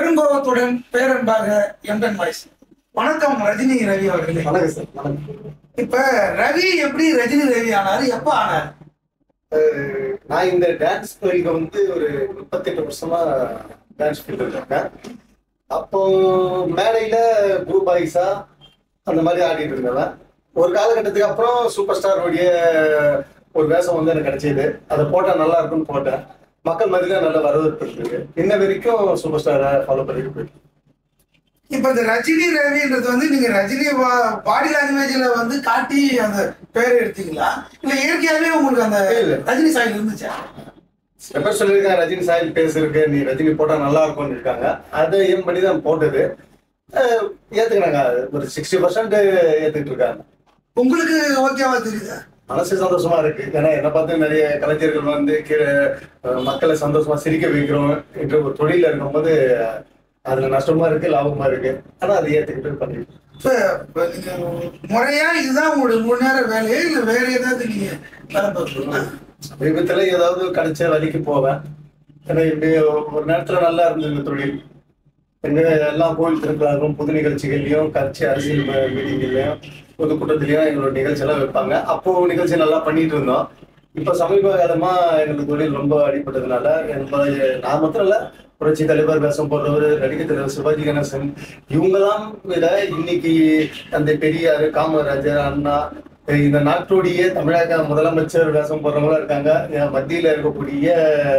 பெருங்கோபத்துடன் பேரன்பாக எம்பன் voice வணக்கம் ரஜினி ரவி அவர்களே வணக்கம் சார் வணக்கம் இப்ப ரவி எப்படி ரஜினி ரவி ஆனாரு எப்ப ஆனார் அஹ் நான் இந்த டான்ஸ் துறைக்கு வந்து ஒரு முப்பத்தெட்டு வருஷமா டான்ஸ் ஃபீல்டில் இருக்கேன் அப்போ மேடையில குரூப் பாய்ஸா அந்த மாதிரி ஆடிட்டு இருந்தவன் ஒரு காலகட்டத்துக்கு அப்புறம் சூப்பர் ஸ்டார் உடைய ஒரு வேஷம் வந்து எனக்கு கிடைச்சது அதை போட்டா நல்லா இருக்கும்னு போட்டேன் மக்கள் மத்தியில நல்ல வரவேற்பு இருக்கு இன்ன வரைக்கும் சூப்பர் ஸ்டாரை ஃபாலோ பண்ணிட்டு போயிட்டு இப்ப இந்த ரஜினி ரவின்றது வந்து நீங்க ரஜினி பாடி லாங்குவேஜ்ல வந்து காட்டி அந்த பேர் எடுத்தீங்களா இல்ல இயற்கையாவே உங்களுக்கு அந்த இல்ல. ரஜினி சாயல் இருந்துச்சா சில பேர் சொல்லியிருக்காங்க ரஜினி சாயல் பேசிருக்கு நீ ரஜினி போட்டா நல்லா இருக்கும்னு இருக்காங்க அதை ஏன் பண்ணி தான் போட்டது அஹ் ஏத்துக்கினாங்க ஒரு சிக்ஸ்டி பர்சன்ட் ஏத்துக்கிட்டு இருக்காங்க உங்களுக்கு ஓகேவா தெரியுதா மனசு சந்தோஷமா இருக்கு ஏன்னா என்னை பார்த்து நிறைய கலைஞர்கள் வந்து கீழே அஹ், மக்களை சந்தோஷமா சிரிக்க வைக்கிறோம் என்ற ஒரு தொழில இருக்கும்போது அஹ், அதுல நஷ்டமா இருக்கு லாபமா இருக்கு ஆனா அதை ஏத்துக்கிட்டு பண்ணிட்டு இப்ப இப்ப நீங்க முறையா இதுதான் உங்களுடைய முழு நேர வேலையா இல்ல வேற ஏதாவது நீங்க வேலை பார்க்கணுமா சமீபத்துல ஏதாவது கிடைச்ச வழிக்கு போவேன் ஏன்னா இப்படி ஒரு நேரத்துல நல்லா இருந்தது இந்த தொழில் எங்க எல்லா கோயில் திருவிழாவும் புது நிகழ்ச்சிகள்லயும் கட்சி அரசியல் ம- மீட்டிங்லயும் பொதுக்கூட்டத்திலயும் எங்களோட நிகழ்ச்சி எல்லாம் வைப்பாங்க அப்போ நிகழ்ச்சி நல்லா பண்ணிட்டு இருந்தோம் இப்ப சமீப காலமா எங்களுக்கு தொழில் ரொம்ப அடிப்பட்டதுனால எங்க நான் மாத்திரம் இல்ல புரட்சி தலைவர் வேஷம் போடுறவர் நடிகர் தலைவர் சிவாஜி கணேசன் இவங்கெல்லாம் விட இன்னைக்கு அந்த பெரியார் காமராஜர் அண்ணா இந்த நாட்டுடைய தமிழக முதலமைச்சர் வேஷம் போடுறவங்களும் இருக்காங்க அஹ் மத்தியில இருக்கக்கூடிய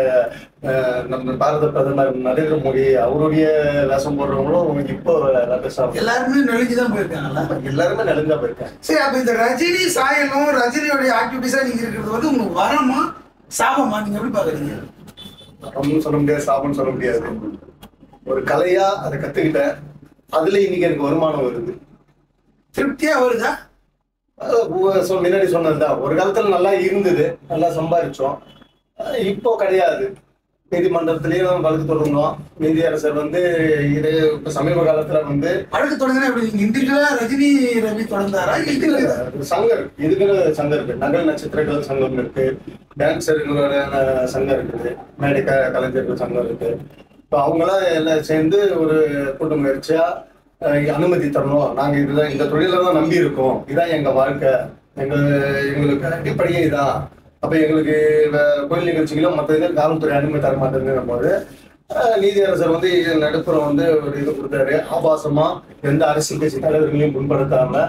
அஹ், நம்ம பாரத பிரதமர் நரேந்திர மோடி அவருடைய வேஷம் போடுறவங்களும் இப்போ வேஷம் எல்லாருமே நெளிஞ்சுதான் போயிருக்காங்களா எல்லாருமே நெருங்கா போயிருக்காங்க சரி அப்ப இந்த ரஜினி சாயலும் ரஜினியோடைய ஆக்டிவிட்டிஸா நீங்க இருக்கிறது வந்து உங்களுக்கு வரமா சாபமா நீங்க எப்படி பாக்குறீங்க வரம்னு சொல்ல முடியாது சாபம்னு சொல்ல முடியாது ஒரு கலையா அதை கத்துக்கிட்டேன் அதுல இன்னைக்கு எனக்கு வருமானம் வருது திருப்தியா வருதா அஹ் உ- சொ- முன்னாடி சொன்னதுதான் ஒரு காலத்துல நல்லா இருந்தது நல்லா சம்பாரிச்சோம் அஹ் இப்போ கிடையாது நீதிமன்றத்திலயும் வழக்கு தொடர்ந்தோம் நீதியரசர் வந்து இது இப்ப சமீப காலத்துல வந்து வழக்கு தொடங்கினா எப்படி நீங்க இண்டிவிஜுவலா ரஜினி ரவி தொடர்ந்தாரா இல்ல சங்கம் இருக்கு இதுக்குன்னு சங்கம் இருக்கு நகல் நட்சத்திரங்கள் சங்கம் இருக்கு டான்சர்களோட அஹ், சங்கம் இருக்குது மேடை க- கலைஞர்கள் சங்கம் இருக்கு இப்போ அவங்களாம் எல்லாம் சேர்ந்து ஒரு கூட்ட முயற்சியா அஹ், அனுமதி தரணும் நாங்க இதுதான் இந்த தொழில தான் நம்பி இருக்கோம் இதான் எங்க வாழ்க்கை எங்க எங்களுக்கு அடிப்படையே இதான் அப்ப எங்களுக்கு வே- கோயில் நிகழ்ச்சிகளும் மற்ற இது காவல்துறை அனுமதி தர மாட்டேங்குது போது அஹ், நீதியரசர் வந்து நடுப்புறம் வந்து ஒரு இது கொடுத்தாரு ஆபாசமா எந்த அரசியல் கட்சி தலைவர்களையும் புண்படுத்தாம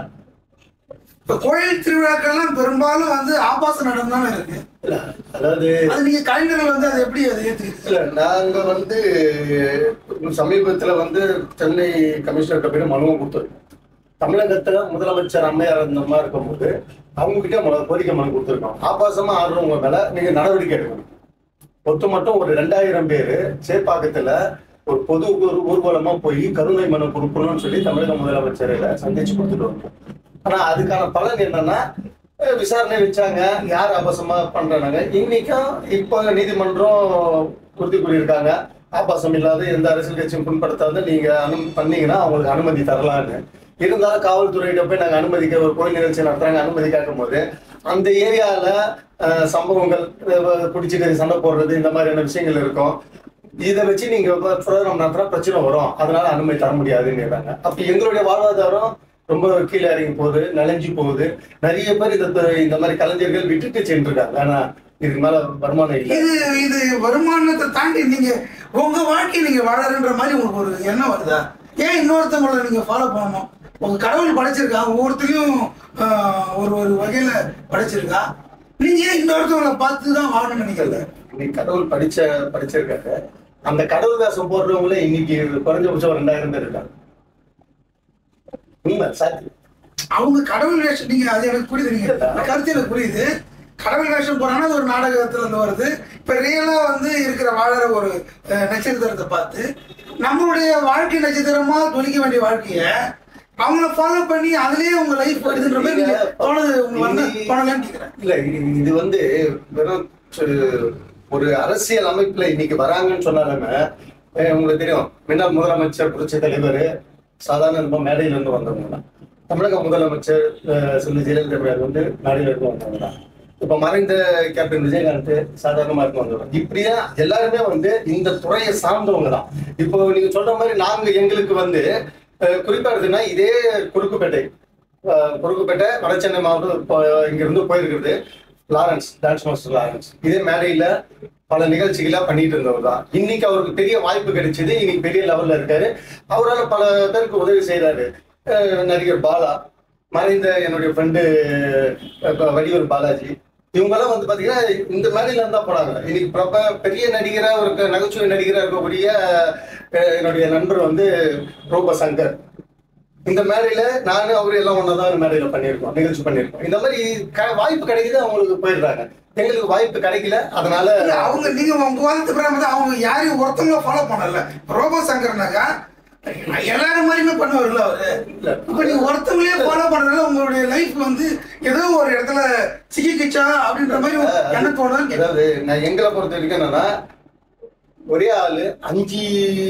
இப்ப கோயில் திருவிழாக்கள்லாம் பெரும்பாலும் வந்து ஆபாச நடனம் தானே இருக்கு இல்ல, அதாவது அது நீங்க கலைஞர்கள் வந்து அதை எப்படி அதை ஏத்துக்கிட்டு இல்ல நாங்க வந்து சமீபத்துல வந்து சென்னை கமிஷனர் போய் மனுவும் கொடுத்துருக்கோம் தமிழகத்துல முதலமைச்சர் அம்மையார் அந்த மாதிரி இருக்கும்போது அவங்க கிட்ட மொத கோரிக்கை மனு கொடுத்துருக்கோம் ஆபாசமா ஆடுறவங்க மேல நீங்க நடவடிக்கை எடுக்கணும் ஒத்து மட்டும் ஒரு ரெண்டாயிரம் பேரு சேப்பாக்கத்துல ஒரு பொது ஊர்- ஊர்வலமா போய் கருணை மனு கொடுக்கணும்னு சொல்லி தமிழக முதலமைச்சரை சந்திச்சு கொடுத்துட்டு வந்தோம் ஆனா அதுக்கான பலன் என்னன்னா அஹ் விசாரணை வச்சாங்க யார் ஆபாசமா பண்றாங்க இன்னைக்கும் இப்போ நீதிமன்றம் உறுதி கூறியிருக்காங்க ஆபாசம் இல்லாத எந்த அரசியல் கட்சியும் புண்படுத்தாத நீங்க அனு பண்ணீங்கன்னா அவங்களுக்கு அனுமதி தரலான்னு இருந்தாலும் காவல்துறையிட்ட போய் நாங்க அனுமதிக்க ஒரு கோயில் நிகழ்ச்சி நடத்துறாங்க அனுமதி கேட்கும் போது அந்த ஏரியால அஹ், சம்பவங்கள் அஹ், பிடிச்சிட்டு சண்டை போடுறது இந்த மாதிரியான விஷயங்கள் இருக்கும் இதை வச்சு நீங்க ப்ரோக்ராம் நடத்துறா பிரச்சனை வரும் அதனால அனுமதி தர முடியாதுன்னு அப்ப எங்களுடைய வாழ்வாதாரம் ரொம்ப கீழே இறங்கி போகுது நனைஞ்சு போகுது நிறைய பேர் இந்த துறை- இந்த மாதிரி கலைஞர்கள் விட்டுட்டு சென்றிருக்காங்க ஆனா இதுக்கு மேல வருமானம் இல்லை இது இது வருமானத்தை தாண்டி நீங்க உங்க வாழ்க்கையை நீங்க வாழறன்ற மாதிரி உங்களுக்கு ஒரு எண்ணம் வருதா ஏன் இன்னொருத்தவங்கள நீங்க ஃபாலோ பண்ணணும் உங்க கடவுள் படைச்சிருக்கா ஒவ்வொருத்தரையும் ஆஹ், ஒரு ஒரு வகையில படைச்சிருக்கா நீங்க ஏன் இன்னொருத்தவங்களை பார்த்து தான் வாழணும்னு நினைக்கல இன்னைக்கு கடவுள் படிச்ச படிச்சிருக்காங்க அந்த கடவுள் வேஷம் போடுறவங்களே இன்னைக்கு குறைஞ்சபட்சம் ஒரு ரெண்டாயிரம் பேர் இருக்காங்க உண்மை சாத்தியம் அவங்க கடவுள் வேஷம் நீங்க அது எனக்கு புரியுது நீங்க அந்த கருத்து எனக்கு புரியுது கடவுள் வேஷம் போறாங்கன்னா அது ஒரு நாடகத்துல இருந்து வருது இப்ப ரியலா வந்து இருக்கிற வாழற ஒரு அஹ், நட்சத்திரத்தை பார்த்து நம்மளுடைய வாழ்க்கை நட்சத்திரமா துணிக்க வேண்டிய வாழ்க்கைய அவங்கள ஃபாலோ பண்ணி அதுலயே உங்க லைஃப் வருதுன்ற மாதிரி நீங்க தோணுது உங்களுக்கு வந்து தோணலன்னு கேக்குறேன் இல்ல இது- இது வந்து வெறும் சு- ஒரு அரசியல் அமைப்புல இன்னைக்கு வராங்கன்னு சொன்னாலுமே அஹ் உங்களுக்கு தெரியும் முன்னாள் முதலமைச்சர் புரட்சி தலைவர் சாதாரண ரொம்ப மேடையில இருந்து வந்தவங்க தான் தமிழக முதலமைச்சர் அஹ், செல்வி ஜெயலலிதா அவர்கள் வந்து மேடையில இருந்து வந்தவங்க தான் இப்ப மறைந்த கேப்டன் விஜயகாந்த் சாதாரணமா இருக்கும் வந்தவர் இப்படியா எல்லாருமே வந்து இந்த துறையை சார்ந்தவங்க தான் இப்போ நீங்க சொல்ற மாதிரி நாங்க எங்களுக்கு வந்து அஹ், குறிப்பா எடுத்துன்னா இதே குறுக்குப்பேட்டை அஹ், குறுக்குப்பேட்டை வடசென்னை மாவட்டம் இப்போ இங்க இருந்து போயிருக்கிறது லாரன்ஸ் டான்ஸ் மாஸ்டர் லாரன்ஸ் இதே மேடையில பல நிகழ்ச்சிகளா பண்ணிட்டு இருந்தவர் தான் இன்னைக்கு அவருக்கு பெரிய வாய்ப்பு கிடைச்சது இன்னைக்கு பெரிய லெவல்ல இருக்காரு அவரால் பல பேருக்கு உதவி செய்யறாரு அஹ், நடிகர் பாலா மறைந்த என்னுடைய ஃப்ரெண்டு வடிவூர் பாலாஜி இவங்கெல்லாம் வந்து பாத்தீங்கன்னா இந்த மேடையில இருந்தா போனாங்க இன்னைக்கு பிரப பெரிய நடிகரா ஒரு க- நகைச்சுவை நடிகரா இருக்கக்கூடிய அஹ், என்னுடைய நண்பர் வந்து ரூப சங்கர் இந்த மேடையில நானு அவரு எல்லாம் ஒன்னதான் மேடையில பண்ணியிருக்கோம் நிகழ்ச்சி பண்ணியிருக்கோம் இந்த மாதிரி க- வாய்ப்பு கிடைக்குது அவங்களுக்கு போயிடுறாங்க எங்களுக்கு வாய்ப்பு கிடைக்கல அதனால இல்ல, அவங்க நீங்க உங்க வாதத்து பிரகாரம் தான் அவங்க யாரையும் ஒருத்தவங்க ஃபாலோ பண்ணல ரோபோ சங்கர்னாக்கா எல்லாரும் மாதிரியுமே பண்ணுவார்ல அவரு இல்ல. இப்ப நீங்க ஒருத்தவங்களே ஃபாலோ பண்றதுல உங்களுடைய லைஃப் வந்து ஏதோ ஒரு இடத்துல சிக்கிக்கிச்சா அப்படின்ற மாதிரி ஒரு எண்ணத்தோட தான் கேக்குது. அதாவது நான் எங்களை பொறுத்த வரைக்கும் என்னன்னா ஒரே ஆளு அஞ்சு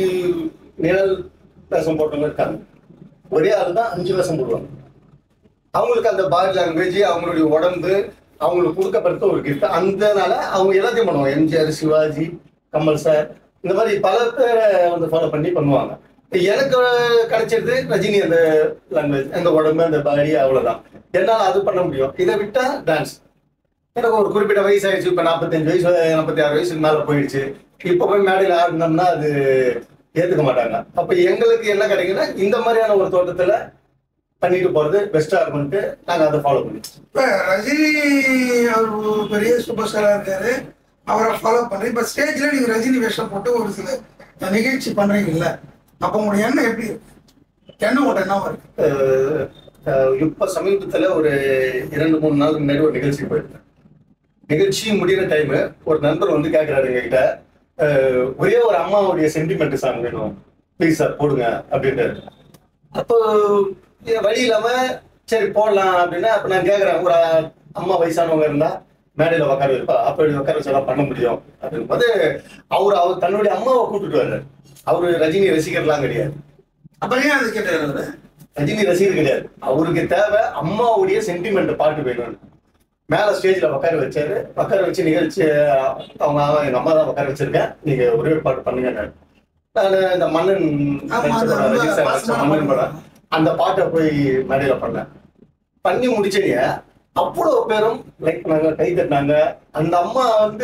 நிழல் வேஷம் போட்டவங்க இருக்காங்க ஒரே ஆள் தான் அஞ்சு வேஷம் போடுவாங்க அவங்களுக்கு அந்த பாடி லாங்குவேஜ் அவங்களுடைய உடம்பு அவங்களுக்கு கொடுக்கப்படுத்த ஒரு கிஃப்ட் அந்தனால அவங்க எல்லாத்தையும் பண்ணுவாங்க எம்ஜிஆர் சிவாஜி கமல் சார் இந்த மாதிரி பல பேரை வந்து ஃபாலோ பண்ணி பண்ணுவாங்க இப்ப எனக்கு கிடைச்சது ரஜினி அந்த லாங்குவேஜ் அந்த உடம்பு அந்த பாடி அவ்வளவுதான் என்னால அது பண்ண முடியும் இதை விட்டா டான்ஸ் எனக்கு ஒரு குறிப்பிட்ட வயசு ஆயிடுச்சு இப்ப நாற்பத்தஞ்சு வயசு நாற்பத்தி ஆறு வயசுக்கு மேல போயிடுச்சு இப்ப போய் மேடையில் ஆடினோம்னா அது ஏத்துக்க மாட்டாங்க அப்ப எங்களுக்கு என்ன கிடைக்குன்னா இந்த மாதிரியான ஒரு தோட்டத்துல பண்ணிட்டு போறது பெஸ்டா இருக்கும்ட்டு நாங்க அதை ஃபாலோ பண்ணிட்டோம் இப்ப ரஜினி அவர் ஒரு பெரிய சூப்பர் ஸ்டாரா இருக்காரு அவரை ஃபாலோ பண்றேன் இப்ப ஸ்டேஜ்ல நீங்க ரஜினி வேஷம் போட்டு ஒரு சில நிகழ்ச்சி பண்றீங்கல்ல அப்ப உங்களுடைய எண்ணம் எப்படி இருக்கு எண்ணம் உங்களோட என்ன இருக்கு அஹ் அஹ் இப்ப சமீபத்துல ஒரு இரண்டு மூணு நாளுக்கு முன்னாடி ஒரு நிகழ்ச்சி போயிருந்தேன் நிகழ்ச்சி முடியிற டைம் ஒரு நண்பர் வந்து கேட்கிறாரு எங்ககிட்ட அஹ் ஒரே ஒரு அம்மாவுடைய சென்டிமெண்ட் சாங் வேணும் ப்ளீஸ் சார் போடுங்க அப்படின்ட்டு அப்போ என் வழி இல்லாம சரி போடலாம் அப்படின்னா அப்ப நான் கேக்குறேன் ஒரு அம்மா வயசானவங்க இருந்தா மேடையில உட்கார வைப்பா அப்படி உட்கார வச்சா பண்ண முடியும் அப்படின் போது அவர் அவர் தன்னுடைய அம்மாவை கூப்பிட்டுட்டு வர்றாரு அவரு ரஜினி ரசிகர்லாம் கிடையாது அப்ப ஏன் அது கேட்டாரு ரஜினி ரசிகர் கிடையாது அவருக்கு தேவை அம்மாவுடைய சென்டிமெண்ட் பாட்டு வேணும்னு மேல ஸ்டேஜ்ல உட்கார வச்சாரு உட்கார வச்சு நிகழ்ச்சி அவங்க எங்க அம்மா தான் உட்கார வச்சிருக்கேன் நீங்க ஒரே ஒரு பாட்டு பண்ணுங்க நான் இந்த மன்னன் ஆமா, நடிச்ச அது படம், ரொம்ப ரஜினி சார் நடிச்ச பாசமான மன்னன் படம். படம் அந்த பாட்டை போய் மேடையில பண்ணேன் பண்ணி முடிச்சீங்க அவ்வளவு பேரும் லைக் பண்ணாங்க கை தட்டினாங்க அந்த அம்மா வந்து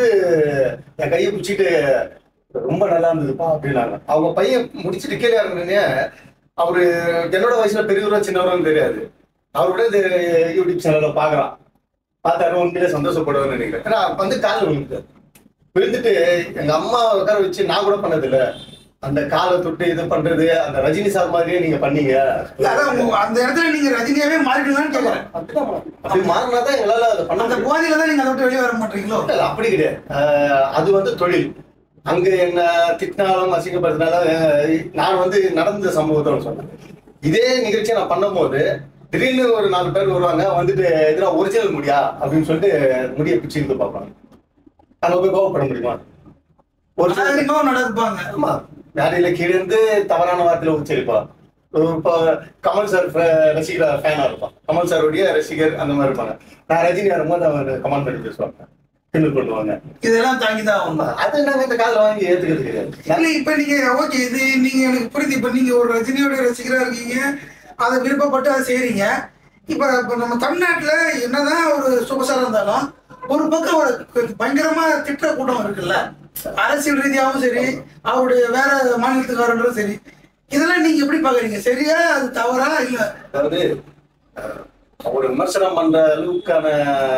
என் கையை பிடிச்சிட்டு ரொம்ப நல்லா இருந்ததுப்பா அப்படின்னாங்க அவங்க பையன் முடிச்சிட்டு கீழே இறங்குனே அவரு என்னோட வயசுல பெரியவரோ சின்னவரும் தெரியாது அவரோட இந்த யூடியூப் சேனல்ல பாக்குறான் பார்த்தாரு உண்மையிலே சந்தோஷப்படுவேன்னு நினைக்கிறேன் ஏன்னா வந்து காலில் விழுந்துட்டாரு விழுந்துட்டு எங்க அம்மா உட்கார வச்சு நான் கூட பண்ணது இல்ல அந்த காலை தொட்டு இது பண்றது அந்த ரஜினி சார் மாதிரியே நீங்க பண்ணீங்க அதான் உங்க- அந்த இடத்துல நீங்க ரஜினியாவே மாறிடுங்கன்னு கேக்குறேன் அப்படிதான் பண்ணணும். அப்படி மாறினாதான் எங்களால அதை பண்ண அந்த முடியும் போதையில தான் நீங்க அதை விட்டு வெளியே வர மாட்டீங்களோ இல்ல, அப்படி கிடையாது ஆஹ் அது வந்து தொழில் அங்க என்ன திட்டினாலும் அசிங்கப்படுத்தினாலும் அஹ் நான் வந்து நடந்த சம்பவத்தை ஒண்ணு சொன்னேன் இதே நிகழ்ச்சியை நான் பண்ணும்போது திடீர்னு ஒரு நாலு பேர் வருவாங்க வந்துட்டு எதிரா ஒரிஜினல் முடியா அப்படின்னு சொல்லிட்டு முடிய பிச்சு இருந்து பார்ப்பாங்க அங்க போய் கோவப்பட முடியுமா ஒரிஜினல் அதிகமாக நடப்பாங்க ஆமா மேடையில கீழே இருந்து தவறான வார்த்தையில உச்சரிப்பா இப்போ கமல் சார் ரசிகர் ஃபேனா இருப்பான் கமல் சாருடைய ரசிகர் அந்த மாதிரி இருப்பாங்க நான் ரஜினி வரும்போது அவர் கமெண்ட் பண்ணி பேசுவாங்க கிண்டல் பண்ணுவாங்க இதெல்லாம் தாங்கி தான் ஆகணும் அது நாங்க இந்த காதுல வாங்கி ஏத்துக்கிறது கிடையாது இல்ல இப்ப நீங்க ஓகே இது நீங்க எனக்கு புரியுது இப்ப நீங்க ஒரு ரஜினியோட ரசிகரா இருக்கீங்க அதை விருப்பப்பட்டு அதை செய்றீங்க இப்ப இப்ப நம்ம தமிழ்நாட்டுல என்னதான் ஒரு சூப்பர் ஸ்டார் இருந்தாலும் ஒரு பக்கம் ஒரு பயங்கரமா திட்ட கூட்டம் இருக்குல்ல அரசியல் ரீதியாகவும் சரி அவருடைய வேற மாநிலத்துக்காரங்களும் சரி இதெல்லாம் நீங்க எப்படி பாக்குறீங்க சரியா அது தவறா இல்ல அதாவது அஹ், அவர் விமர்சனம் பண்ற அளவுக்கான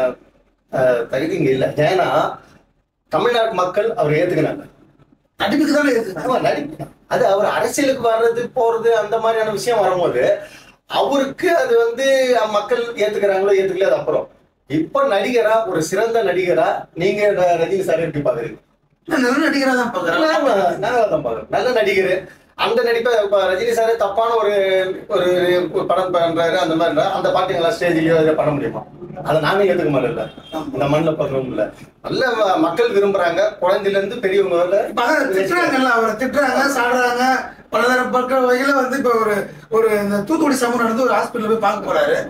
அஹ், தகுதி இங்க இல்ல ஏன்னா தமிழ்நாட்டு மக்கள் அவர் ஏத்துக்கினாங்க நடிப்புக்கு தானே இருக்கு ஆமா, நடிப்பு. அது அவர் அரசியலுக்கு வர்றது போறது அந்த மாதிரியான விஷயம் வரும்போது அவருக்கு அது வந்து அஹ், மக்கள் ஏத்துக்கிறாங்களோ ஏத்துக்கல அது அப்புறம் இப்ப நடிகரா ஒரு சிறந்த நடிகரா நீங்க ர- ரஜினி சார் எப்படி பாக்குறீங்க நான் நல்ல நடிகரா தான் பாக்குறேன் நாங்க நாங்க தான் பாக்குறோம் நல்ல நடிகர் அந்த நடிப்பை இப்ப ரஜினி சார் தப்பான ஒரு ஒரு ஒரு படம் பண்றாரு அந்த மாதிரி இருந்தா, அந்த பாட்டுங்களா ஸ்டேஜ்லயோ இதை பண்ண முடியுமா அதை நானே ஏத்துக்க மாட்டேன்ல இந்த மண்ணில் பண்ணணும் இல்ல நல்ல ம- மக்கள் விரும்புறாங்க குழந்தையில இருந்து பெரியவங்க வரல இப்ப அதான் திட்டுறாங்கல்ல அவரை திட்டுறாங்க சாடுறாங்க பலதரப்பட்ட வகையில வந்து இப்ப ஒரு ஒரு இந்த தூத்துக்குடி சமூகம் நடந்து ஒரு ஹாஸ்பிட்டல் போய் பார்க்க போறாரு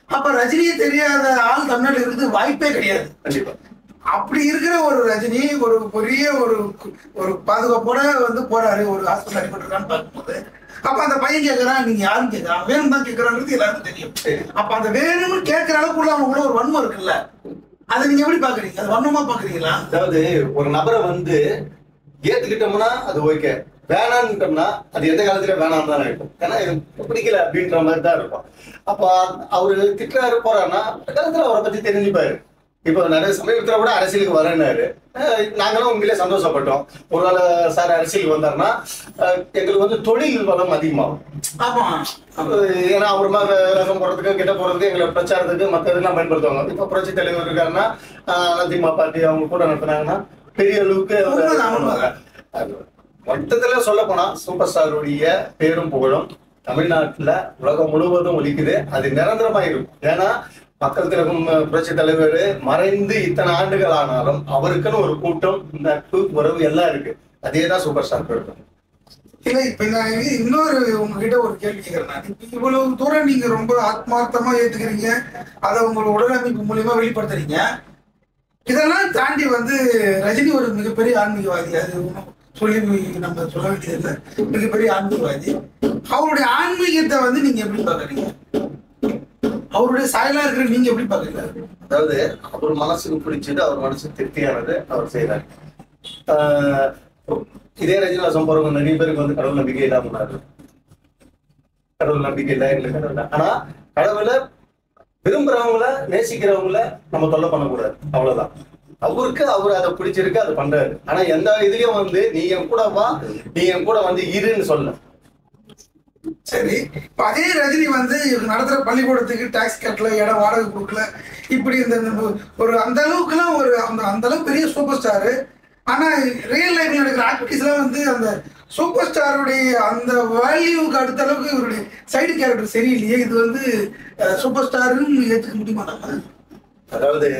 அப்ப ரஜினியே தெரியாத ஆள் தமிழ்நாட்டில் இருக்கிறது வாய்ப்பே கிடையாது கண்டிப்பா அப்படி இருக்கிற ஒரு ரஜினி ஒரு பெரிய ஒரு ஒரு பாதுகாப்போட வந்து போறாரு ஒரு ஹாஸ்பிட்டல் அடிபட்டிருக்கான்னு பார்க்கும்போது அப்ப அந்த பையன் கேட்கறான் நீங்க யாரும் கேட்கறான் வேணும் தான் கேட்கறான்றது எல்லாருக்கும் தெரியும் சரி. அப்ப அந்த வேணும்னு கேட்கற அளவுக்குள்ள அவனுக்குள்ள ஒரு வன்மம் இருக்குல்ல அதை நீங்க எப்படி பாக்குறீங்க அது வன்மமா பாக்குறீங்களா அதாவது ஒரு நபரை வந்து ஏத்துக்கிட்டோம்னா அது ஓகே வேணான்னுட்டோம்னா அது எந்த காலத்துல வேணாம் தான் இருக்கும் ஏன்னா எனக்கு பிடிக்கல அப்படின்ற மாதிரி தான் இருக்கும் அப்ப அவரு திட்டுறாரு போறாருன்னா அந்த காலத்துல அவரை பத்தி தெரிஞ்சுப்பாரு இப்போ நிறைய சமீபத்துல கூட அரசியலுக்கு வரேன்னாரு அஹ் நாங்களும் உண்மையிலே சந்தோஷப்பட்டோம் ஒருவேளை சார் அரசியலுக்கு வந்தாருன்னா அஹ் எங்களுக்கு வந்து தொழில் வளம் அதிகமாகும் ஆமா அஹ் ஏன்னா அவர் மாதிரி ரகம் போடுறதுக்கு கிட்ட போறதுக்கு எங்களை பிரச்சாரத்துக்கு மற்ற இதெல்லாம் பயன்படுத்துவாங்க இப்போ புரட்சி தலைவர் இருக்காருன்னா அஹ் அதிமுக பார்ட்டி அவங்க கூட நடத்துனாங்கன்னா பெரிய அளவுக்கு அவர் உண்மைதான், உண்மைதான். அது மொத்தத்துல சொல்ல போனா சூப்பர் ஸ்டாருடைய பேரும் புகழும் தமிழ்நாட்டுல உலகம் முழுவதும் ஒலிக்குது அது நிரந்தரமா இருக்கும் ஏன்னா மக்கள் திலகம் புரட்சி தலைவர் மறைந்து இத்தனை ஆண்டுகள் ஆனாலும் அவருக்குன்னு ஒரு கூட்டம் நட்பு உறவு எல்லாம் இருக்கு அதே தான் சூப்பர் ஸ்டார் இருக்கும் இல்ல இப்ப நான் இன்னொரு உங்ககிட்ட ஒரு கேள்வி கேட்கறேன் நான். இப்ப இவ்வளவு தூரம் நீங்க ரொம்ப ஆத்மார்த்தமா ஏத்துக்கிறீங்க அதை உங்களோட உடலமைப்பு மூலியமா வெளிப்படுத்துறீங்க இதெல்லாம் தாண்டி வந்து ரஜினி ஒரு மிகப்பெரிய ஆன்மீகவாதி அது ஒண்ணும் சொல்லி நம்ம சொல்ல வேண்டியதில்லை மிகப்பெரிய ஆன்மீகவாதி அவருடைய ஆன்மீகத்தை வந்து நீங்க எப்படி பாக்குறீங்க அவருடைய சாயலா இருக்கிற நீங்க எப்படி பாக்குறீங்க அதாவது அவர் மனசுக்கு பிடிச்சது அவர் மனசுக்கு திருப்தியானது அவர் செய்யறாரு ஆஹ் இதே ரஜினிவாசம் போறவங்க நிறைய பேருக்கு வந்து கடவுள் நம்பிக்கை இல்லாம இருந்தாரு. கடவுள் நம்பிக்கை இல்லை எங்களுக்கு கடவுள் இல்லை. ஆனா கடவுளை விரும்புறவங்கள நேசிக்கிறவங்கள நம்ம தொல்லை பண்ணக்கூடாது அவ்வளவுதான் அவருக்கு அவர் அதை பிடிச்சிருக்கு அதை பண்றாரு ஆனா எந்த இதுலயும் வந்து நீ என் கூட வா நீ என் கூட வந்து இருன்னு சொல்ல சரி இப்ப அதே ரஜினி வந்து இவங்க நடத்துற பள்ளிக்கூடத்துக்கு டாக்ஸ் கட்டல இடம் வாடகை கொடுக்கல இப்படி இந்த இந்த ஒரு அந்த அளவுக்குலாம் ஒரு அந்த அந்த அளவுக்கு பெரிய சூப்பர் ஸ்டாரு ஆனா ரியல் லைஃப்ல நடக்கிற ஆக்டிவிட்டிஸ்லாம் வந்து அந்த சூப்பர் ஸ்டாருடைய அந்த வேல்யூக்கு அடுத்த அளவுக்கு இவருடைய சைடு கேரக்டர் சரியில்லையே இது வந்து சூப்பர் ஸ்டாருன்னு ஏத்துக்க முடியுமா நம்ம அதாவது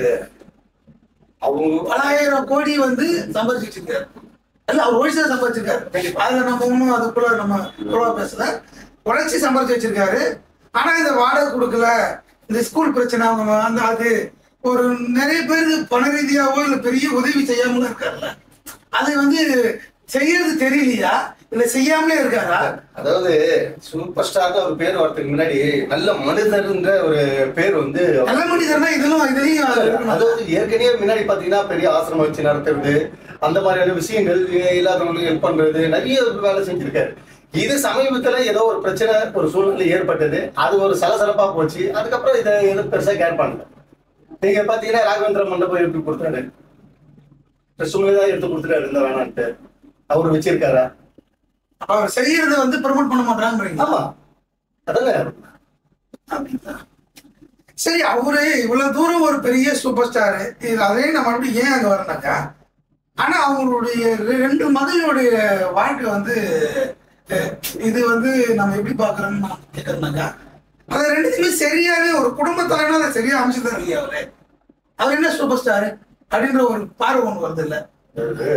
அவங்க பலாயிரம் கோடி வந்து சம்பாதிச்சிட்டு இருக்காரு இல்ல அவர் ஒழிச்சா சம்பாதிச்சிருக்காரு அதுல நம்ம ஒன்றும் அதுக்குள்ள நம்ம குறவா பேசல உழைச்சி சம்பாதிச்சு வச்சிருக்காரு ஆனா இந்த வாடகை கொடுக்கல இந்த ஸ்கூல் பிரச்சனை அவங்க அந்த அது ஒரு நிறைய பேருக்கு பண ரீதியாவோ இல்ல பெரிய உதவி செய்யாமலும் இருக்காருல்ல அது வந்து செய்யறது தெரியலையா இல்ல செய்யாமலே இருக்காரா அதாவது சூப்பர் ஸ்டார் ஒரு பேர் வரதுக்கு முன்னாடி நல்ல மனிதர்ன்ற ஒரு பேர் வந்து நல்ல மனிதர்னா இதெல்லாம் இதுலயும் அதாவது ஏற்கனவே முன்னாடி பாத்தீங்கன்னா பெரிய ஆசிரமம் வச்சு நடத்துறது அந்த மாதிரியான விஷயங்கள் இல்லாதவங்களுக்கு ஹெல்ப் பண்றது நிறைய வேலை செஞ்சிருக்காரு இது சமீபத்துல ஏதோ ஒரு பிரச்சனை ஒரு சூழ்நிலை ஏற்பட்டது அது ஒரு சலசலப்பா போச்சு அதுக்கப்புறம் இதை எதுவும் பெருசா கேர் பண்ணல நீங்க பாத்தீங்கன்னா ராகவேந்திர மண்டபம் எடுத்து கொடுத்தாரு சும்மாதான் எடுத்து கொடுத்துட்டாரு இந்த வேணான்ட்டு அவரு வச்சிருக்காரா அவர் செய்யறத வந்து ப்ரமோட் பண்ண மாட்டாங்கிறீங்க ஆமா அதாங்க அப்படிங்களா? சரி அவரு இவ்வளவு தூரம் ஒரு பெரிய சூப்பர் ஸ்டாரு அதே நம்ம மறுபடியும் ஏன் அங்க வரனாக்கா ஆனா அவங்களுடைய ரெ- ரெண்டு மகளுடைய வாழ்க்கை வந்து அஹ், இது வந்து நம்ம எப்படி பாக்குறோம்னு நான் கேட்கறேனாக்கா அது ரெண்டுத்துமே சரியாவே ஒரு குடும்ப தலைவனா அதை சரியா அமைச்சு தர இல்லையா அவரு அவர் என்ன சூப்பர் ஸ்டாரு அப்படின்ற ஒரு பார்வை ஒன்று வருது இல்ல அதாவது,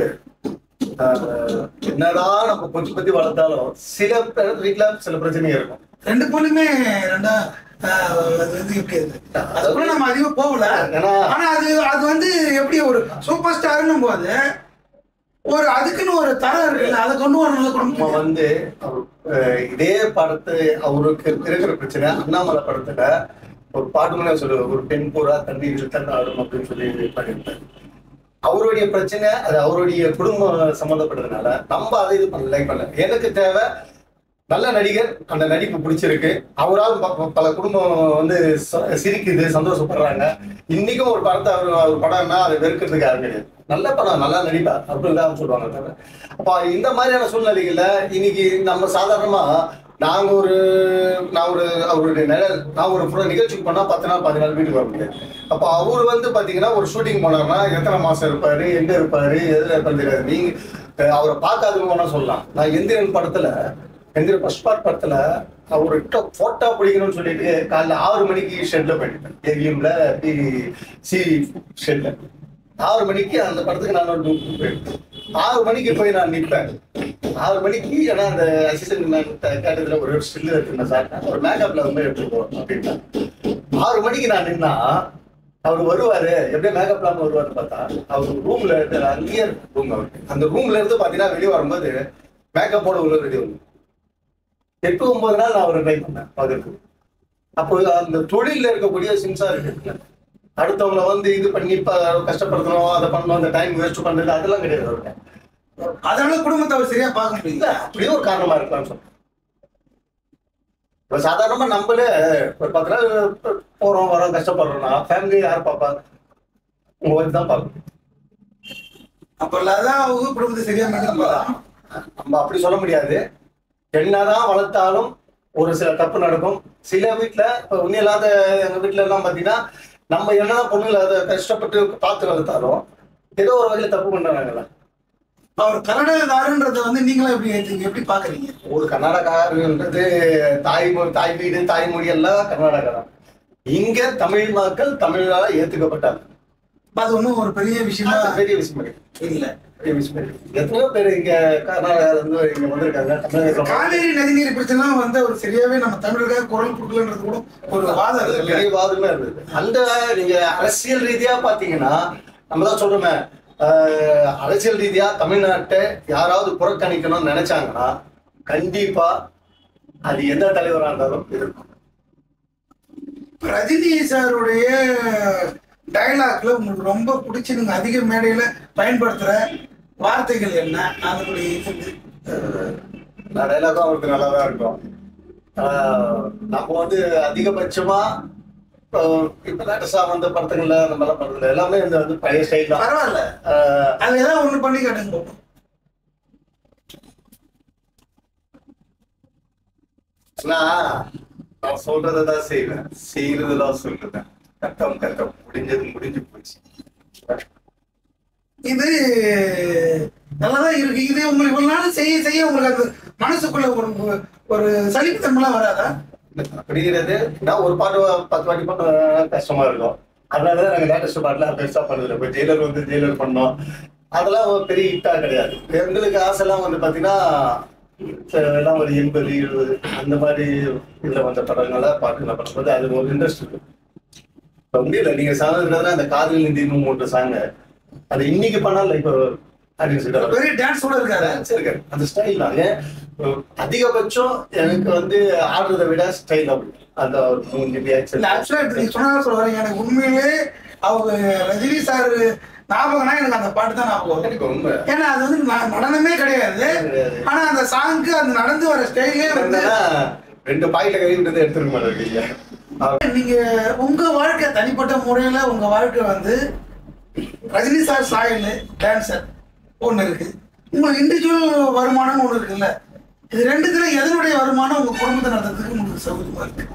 ஆஹ், என்னதான் நம்ம கொஞ்சம் பத்தி வளர்த்தாலும் சில பேர் வீட்டுல சில பிரச்சனைங்க இருக்கும் ரெண்டு பொண்ணுமே ரெண்டா அஹ், அது வந்து எப்படி அது அதுக்குள்ள நம்ம அதிகமா போகல ஏன்னா ஆனா அது அது வந்து எப்படி ஒரு சூப்பர் ஸ்டார்னும் போது ஒரு அதுக்குன்னு ஒரு தரம் இருக்குல்ல அதை கொண்டு வரணும்ல நம்ம குடும்பம் வந்து அவர், அஹ், இதே படத்து அவருக்கு இருக்கிற பிரச்சனை அண்ணாமலை படத்துல ஒரு பாட்டு மூலம் சொல்லுவார் ஒரு பெண் பூரா தண்ணீர் தன் ஆடும் அப்படின்னு சொல்லி பண்ணியிருப்பாரு அவருடைய பிரச்சனை அது அவருடைய குடும்பம் சம்மந்தப்பட்டதுனால நம்ம அதை இது பண்ண லைக் பண்ணல எனக்கு தேவை நல்ல நடிகர் அந்த நடிப்பு பிடிச்சிருக்கு அவரால் ப- ப- பல குடும்பம் வந்து ச- சிரிக்குது சந்தோஷப்படுறாங்க இன்னைக்கும் ஒரு படத்தை அவர் அவர் படம்னா அதை வெறுக்கிறதுக்கு யாரும் கிடையாது நல்ல படம் நல்லா நடிப்பா அப்படின்னு தான் சொல்லுவாங்க தவிர அப்ப இந்த மாதிரியான சூழ்நிலைகள்ல இன்னைக்கு நம்ம சாதாரணமா நாங்க ஒரு நான் ஒரு அவருடைய நிழல் நான் ஒரு ஃபுல்லாக நிகழ்ச்சிக்கு பண்ணா பத்து நாள் பதினாலு நாள் வீட்டுக்கு வர முடியாது அப்போ அவர் வந்து பாத்தீங்கன்னா ஒரு ஷூட்டிங் போனாருன்னா எத்தனை மாசம் இருப்பாரு எங்க இருப்பாரு எதுல இருப்பாரு தெரியாது நீங்க அஹ் அவரை பார்க்காதவங்க வேணா சொல்லலாம் நான் எந்திரன் படத்துல எந்திரன் ஃபர்ஸ்ட் பார்ட் படத்துல அவர்கிட்ட போட்டோ பிடிக்கணும்னு சொல்லிட்டு காலைல ஆறு மணிக்கு ஷெட்ல போயிட்டேன் ஏவிஎம்ல சி ஷெட்ல ஆறு மணிக்கு அந்த படத்துக்கு நான் ஒரு book போயிட்டேன் ஆறு மணிக்கு போய் நான் நிற்பேன் ஆறு மணிக்கு ஏன்னா அந்த அசிஸ்டன்ட் கேட்டதுல ஒரு ஸ்டில் இருக்குங்க சார் ஒரு மேக்கப்ல வந்து எடுத்துக்கோ அப்படின்னா ஆறு மணிக்கு நான் நின்னா அவர் வருவாரு எப்படியும் மேக்கப் இல்லாம வருவாரு பார்த்தா அவர் ரூம்ல இருந்து அங்கேயே ரூம் அவருக்கு அந்த ரூம்ல இருந்து பாத்தீங்கன்னா வெளியே வரும்போது மேக்கப்போட உள்ள ரெடி வந்து எட்டு ஒன்பது நாள் நான் அவரை ட்ரை பண்ணேன் பார்க்கறதுக்கு அப்போ அந்த தொழில்ல இருக்கக்கூடிய சிம்சா இருக்கு அடுத்தவங்கள வந்து இது பண்ணி இப்ப கஷ்டப்படுத்தணும் அதை பண்ணணும் அந்த டைம் வேஸ்ட் பண்றது அதெல்லாம் கிடையாது அவர்கிட்ட அதனால குடும்பத்தை அவர் சரியா பார்க்க இல்ல முடியல அப்படியே ஒரு காரணமா இருக்கலாம்னு சொல்றேன் இப்ப சாதாரணமா நம்மளே ஒரு பத்து நாள் போறோம் வரோம் கஷ்டப்படுறோம்னா ஃபேமிலி யார் பாப்பா உங்க ஒய்ஃப் தான் பார்க்கணும் அப்ப இல்லாதான் அவங்க குடும்பத்தை சரியா மெயின்டைன் பண்ணலாம் நம்ம அப்படி சொல்ல முடியாது என்னதான் வளர்த்தாலும் ஒரு சில தப்பு நடக்கும் சில வீட்டுல இப்ப ஒன்னும் இல்லாத எங்க வீட்டுல எல்லாம் பாத்தீங்கன்னா நம்ம என்னதான் பொண்ணுங்களை அதை கஷ்டப்பட்டு பார்த்து வளர்த்தாலும் ஏதோ ஒரு வகையில தப்பு பண்றாங்கல்ல அவர் கன்னடகாரன்றத வந்து நீங்களா எப்படி ஏத்துங்க எப்படி பாக்குறீங்க ஒரு கர்நாடகான்றது தாய் மொ- தாய் வீடு தாய்மொழி எல்லாம் கர்நாடகா தான் இங்க தமிழ் மக்கள் தமிழால ஏத்துக்கப்பட்டாங்க அது ஒண்ணும் ஒரு பெரிய விஷயமா அது பெரிய விஷயம் இல்லை. இல்ல பெரிய விஷயம் இல்லை. எத்தனையோ பேர் இங்க கர்நாடகால இருந்து இங்க வந்திருக்காங்க தமிழகத்துல காவேரி நதிநீர் பிரச்சனை வந்து அவர் சரியாவே நம்ம தமிழருக்காக குரல் கொடுக்கலன்றது கூட ஒரு வாதம் அது இருக்குல்ல பெரிய வாதமே இருந்தது அந்த நீங்க அரசியல் ரீதியா பாத்தீங்கன்னா நம்ம தான் சொல்றோமே ஆஹ், அரசியல் ரீதியா தமிழ்நாட்டை யாராவது புறக்கணிக்கணும்னு நினைச்சாங்கன்னா கண்டிப்பா அது எந்த தலைவரா இருந்தாலும் இருக்கும் ரஜினி சாருடைய டயலாக்ல உங்களுக்கு ரொம்ப பிடிச்சி நீங்க அதிக மேடையில பயன்படுத்துற வார்த்தைகள் என்ன அதனுடைய இது நான் டைலாகும் அவருக்கு நல்லா தான் இருக்கும் ஆஹ் நம்ம வந்து அதிகபட்சமா ஆஹ் இப்ப லேட்டஸ்டா வந்த படத்துங்கள்ல நம்ம எல்லாம் பண்றது எல்லாமே இந்த வந்து பழைய ஸ்டைல் தான் பரவாயில்ல ஆஹ் அது ஏதாவது ஒண்ணு பண்ணி காட்டுங்க பாப்போம். நான் நான் சொல்றதை தான் செய்வேன் செய்யறது தான் சொல்லுவேன் கட்டம் கட்டம் முடிஞ்சது முடிஞ்சு போச்சு இது நல்லாதான் இருக்கு இது உங்களுக்கு இவ்வளவு நாள் செய்ய செய்ய உங்களுக்கு அந்த மனசுக்குள்ள ஒரு ஒரு சலிப்புத்தன்மைலாம் வராதா அப்படிங்கிறது நான் ஒரு பாட்டு பத்து வாட்டி பண்ண கஷ்டமா இருக்கும் அதனாலதான் நாங்க லேட்டஸ்ட் பாட்டுல பெருசா பண்ணதில்லை இப்போ ஜெயிலர் வந்து ஜெயிலர் பண்ணோம் அதெல்லாம் ஒரு பெரிய ஹிட்டா கிடையாது எங்களுக்கு ஆசைலாம் வந்து பாத்தீங்கன்னா அஹ் எல்லாம் ஒரு எண்பது எழுபது அந்த மாதிரி இதுல வந்த படங்களை பாட்டுகளை பண்ணும்போது அது ஒரு இன்ட்ரெஸ்ட் இருக்கு இப்ப முடியல நீங்க சாதனை அந்த காதல் நிதினு மூன்று சாங்க அது இன்னைக்கு பண்ணால இப்போ அப்படின்னு பெரிய டான்ஸ் கூட இருக்காரு வச்சிருக்கேன் அந்த ஸ்டைல் தான் ஏன் அஹ் அதிகபட்சம் எனக்கு வந்து ஆடுறதை விட ஸ்டைல் அப்படி அந்த ஒரு மூஞ்சி இல்ல reaction. ஆக்சுவலா இப்ப நீங்க சொன்னா சொல்ல வரீங்க எனக்கு உண்மையிலே அவங்க ரஜினி சார் ஞாபகம்னா எனக்கு அந்த பாட்டு தான் ஞாபகம் வரும். எனக்கு உண்மை ஏன்னா அது வந்து ந- நடனமே கிடையாது கிடையாது. ஆனா அந்த சாங்க்கு அந்த நடந்து வர ஸ்டைலே வந்து என்னன்னா, ரெண்டு பாயில கை விட்டு எடுத்துருக்க மாட்டேங்க நீங்க உங்க வாழ்க்கை தனிப்பட்ட முறையில உங்க வாழ்க்கை வந்து ரஜினி சார் சாயல் டான்சர் ஒண்ணு இருக்கு உங்களுக்கு இண்டிவிஜுவல் வருமானம்னு ஒண்ணு இருக்குல்ல இது ரெண்டுத்துல எதனுடைய வருமானம் உங்க குடும்பத்தை நடத்துறதுக்கு உங்களுக்கு சௌகரியமா இருக்கு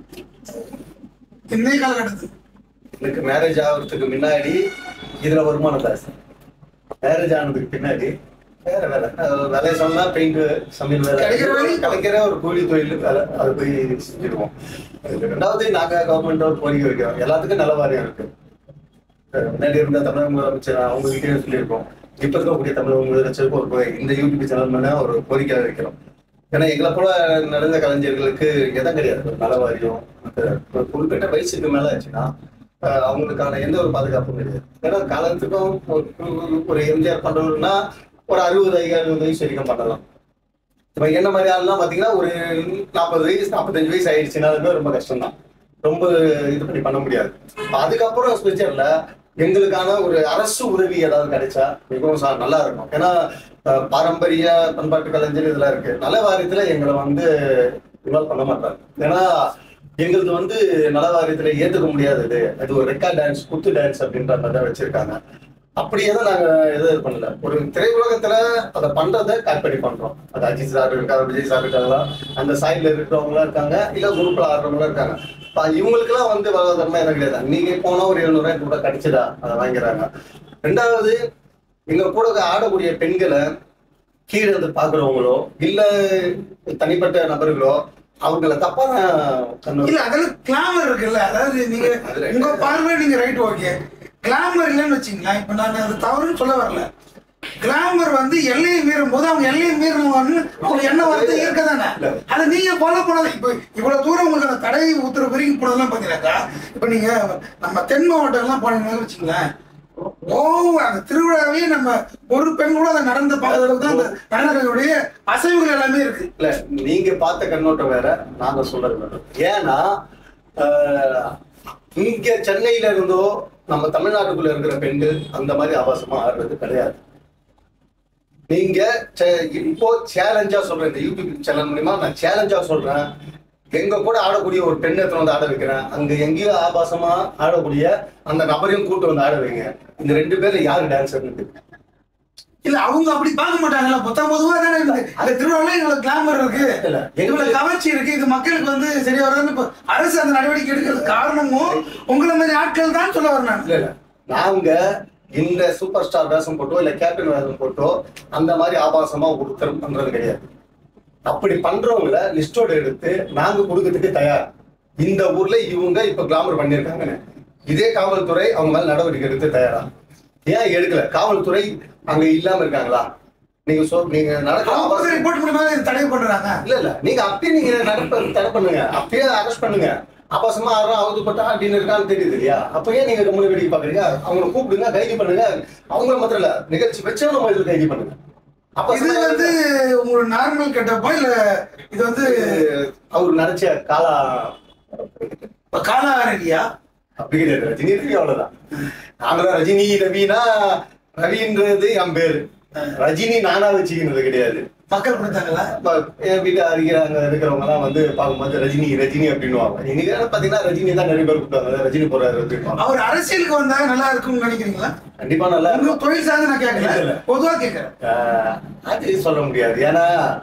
இன்னைய காலகட்டத்துக்கு எனக்கு மேரேஜ் ஆகுறதுக்கு முன்னாடி இதுல வருமானம் ஜாஸ்தி மேரேஜ் ஆனதுக்கு பின்னாடி வேற வேலை அஹ் வேலையை சொன்னா பெயிண்ட் சமையல் வேலை கிடைக்கிற வேலை? கிடைக்கிற ஒரு கூலி தொழில் வேலை அது போய் செஞ்சிருவோம் அதுக்கு ரெண்டாவது நாங்க கவர்மெண்ட் ஒரு கோரிக்கை வைக்கிறோம் எல்லாத்துக்கும் நல்ல வாரியம் இருக்கு அஹ் முன்னாடி இருந்த தமிழக முதலமைச்சர் அவங்க கிட்டே சொல்லியிருக்கோம் இப்ப இருக்கக்கூடிய தமிழக முதலமைச்சருக்கு ஒரு கோ- இந்த யூடியூப் சேனல் மேல ஒரு கோரிக்கை வைக்கிறோம் ஏன்னா எங்களை போல நடந்த கலைஞர்களுக்கு எதுவும் கிடையாது ஒரு நல வாரியம் அந்த ஒரு குறிப்பிட்ட வயசுக்கு மேல ஆச்சுன்னா அஹ் அவங்களுக்கான எந்த ஒரு பாதுகாப்பும் கிடையாது ஏன்னா காலத்துக்கும் ஒரு- ஒரு எம்ஜிஆர் பண்றவருன்னா ஒரு அறுபது அறுபது வயசு வரைக்கும் பண்ணலாம் இப்ப என்ன மாதிரி ஆள்லாம் பாத்தீங்கன்னா ஒரு நாற்பது வயசு நாற்பத்தஞ்சு வயசு ஆயிடுச்சுனாலுமே ரொம்ப கஷ்டம் தான் ரொம்ப இது பண்ணி பண்ண முடியாது இப்ப அதுக்கப்புறம் ஸ்பெஷல்ல எங்களுக்கான ஒரு அரசு உதவி ஏதாவது கிடைச்சா மிகவும் சா- நல்லா இருக்கும் ஏன்னா அஹ், பாரம்பரிய பண்பாட்டு கலைஞர் இதெல்லாம் இருக்கு நல்ல வாரியத்துல எங்களை வந்து இன்வால்வ் பண்ண மாட்டாங்க ஏன்னா எங்களுக்கு வந்து நல வாரியத்துல ஏத்துக்க முடியாதது அது ஒரு ரெக்கார்ட் டான்ஸ் குத்து டான்ஸ் அப்படின்ற மாதிரி தான் வச்சிருக்காங்க அப்படியே தான் நாங்க எதுவும் பண்ணல ஒரு திரையுலகத்துல அதை பண்றதை காப்பி பண்றோம் அது அஜித் சார் இருக்காங்க விஜய் சார் இருக்காங்களா அந்த சைட்ல இருக்கிறவங்களா இருக்காங்க இல்ல குரூப்ல ஆடுறவங்களும் இருக்காங்க இப்ப இவங்களுக்குலாம் வந்து வாழ்வாதாரமா எதுவும் கிடையாது நீங்க போனா ஒரு எழுநூறு ரூபாய் கூட கிடைச்சதா அதை வாங்கிறாங்க ரெண்டாவது எங்க கூட ஆடக்கூடிய பெண்களை கீழே இருந்து பாக்குறவங்களோ இல்ல தனிப்பட்ட நபர்களோ அவங்கள தப்பான கண்ணு இல்ல அதெல்லாம் கிளாமர் இருக்குல்ல அதாவது நீங்க அது right. உங்க பார்வை நீங்க ரைட் ஓகே கிளாமர் இல்லைன்னு வச்சுங்களேன் இப்ப நான் அது தவறுன்னு சொல்ல வரல கிளாமர் வந்து எல்லையை மீறும் போது அவங்க எல்லையை மீறினவங்க அவங்க எண்ணம் வந்து இருக்க தானே அதை நீங்க ஃபாலோ பண்ணாத இப்போ இவ்வளவு தூரம் உங்களுக்கு அந்த தடை உத்தரவு வரைக்கும் போனதெல்லாம் பாத்தீங்கன்னாக்கா இப்போ நீங்க நம்ம தென் மாவட்டம்லாம் போனீங்கன்னு வச்சுங்களேன் ஓ அந்த திருவிழாவே நம்ம ஒரு பெண் கூட அதை நடந்து பார்க்கற அளவுக்கு தான் அந்த நடனங்களுடைய அசைவுகள் எல்லாமே இருக்கு இல்ல நீங்க பார்த்த கண்ணோட்டம் வேற நாங்க சொல்றது வேற ஏன்னா ஆஹ், இங்க சென்னையில இருந்தோ நம்ம தமிழ்நாட்டுக்குள்ள இருக்கிற பெண்கள் அந்த மாதிரி ஆபாசமா ஆடுறது கிடையாது நீங்க சே- இப்போ சேலஞ்சா சொல்றேன் இந்த யூடியூப் சேனல் மூலியமா நான் சேலஞ்சா சொல்றேன் எங்க கூட ஆடக்கூடிய ஒரு பெண் எடுத்து வந்து ஆட வைக்கிறேன் அங்க எங்கேயோ ஆபாசமா ஆடக்கூடிய அந்த நபரையும் கூட்டு வந்து ஆட வைங்க இந்த ரெண்டு பேர்ல யாரு டான்ஸர் இல்ல அவங்க அப்படி பார்க்க மாட்டாங்கல்ல மொத்தம் பொதுவா தானே இருக்குது அந்த திருவிழால எங்களுக்கு கிளாமர் இருக்கு இல்ல, எங்களுக்கு கவர்ச்சி இருக்கு இது மக்களுக்கு வந்து சரியா வருதுன்னு இப்ப அரசு அந்த நடவடிக்கை எடுக்கிறது காரணமும் உங்களை மாதிரி ஆட்கள் தான் சொல்ல வரேன் நான் இல்ல இல்ல நாங்க இந்த சூப்பர் ஸ்டார் வேஷம் போட்டோ இல்ல கேப்டன் வேஷம் போட்டோ அந்த மாதிரி ஆபாசமா ஒருத்தர் பண்றது கிடையாது அப்படி பண்றவங்கள லிஸ்டோட எடுத்து நாங்க கொடுக்கறதுக்கு தயார் இந்த ஊர்ல இவங்க இப்ப கிளாமர் பண்ணிருக்காங்கன்னு இதே காவல்துறை அவங்க மேல நடவடிக்கை எடுத்து தயாரா ஏன் எடுக்கல காவல்துறை அங்க இல்லாம இருக்காங்களா நீங்க சொல் நீங்க நடக்கிற அவங்க ஆபாசம் ரிப்போர்ட் மூலமா இது தடை பண்றாங்க இல்ல இல்ல நீங்க அப்பயே நீங்க நடப்ப தடை பண்ணுங்க அப்பயே அரெஸ்ட் பண்ணுங்க அபாசமா ஆடுறோம் அவதுப்பட்டா அப்படின்னு இருக்கான்னு தெரியுது இல்லையா அப்ப ஏன் நீங்க கம்முனு வேடிக்கை பாக்குறீங்க அவங்களை கூப்பிடுங்க கைது பண்ணுங்க அவங்கள மாத்திரம் இல்ல நிகழ்ச்சி வச்சவங்க மாதிரி கைது பண்ணுங்க அப்ப இது வந்து உங்களோட நார்மல் கெட்டப்பா இல்ல இது வந்து அவர் நடிச்ச காலா இப்ப காலாரடியா அப்படி கிடையாது ரஜினி ரவி அவ்வளவுதான் நாங்களும் ரஜினி ரவினா ரவின்றது என் பேரு ரஜினி நானா வச்சுக்கிறது கிடையாது மக்கள் கொடுத்தாங்களா இப்ப என் வீட்டு அருகில் அங்க இருக்கிறவங்க எல்லாம் வந்து பார்க்கும்போது ரஜினி ரஜினி அப்படின்னுவாங்க இன்னைக்கு வேலை பாத்தீங்கன்னா ரஜினி தான் நிறைய பேர் கூப்பிட்டாங்க ரஜினி போறாரு அப்படின்வாங்க அவர் அரசியலுக்கு வந்தா நல்லா இருக்கும்னு நினைக்கிறீங்களா கண்டிப்பா நல்லா உங்க இருக்கும் தொழில் சார்ந்து நான் இல்ல, கேட்கல இல்ல. பொதுவா கேட்கறேன் ஆஹ் அது சொல்ல முடியாது ஏன்னா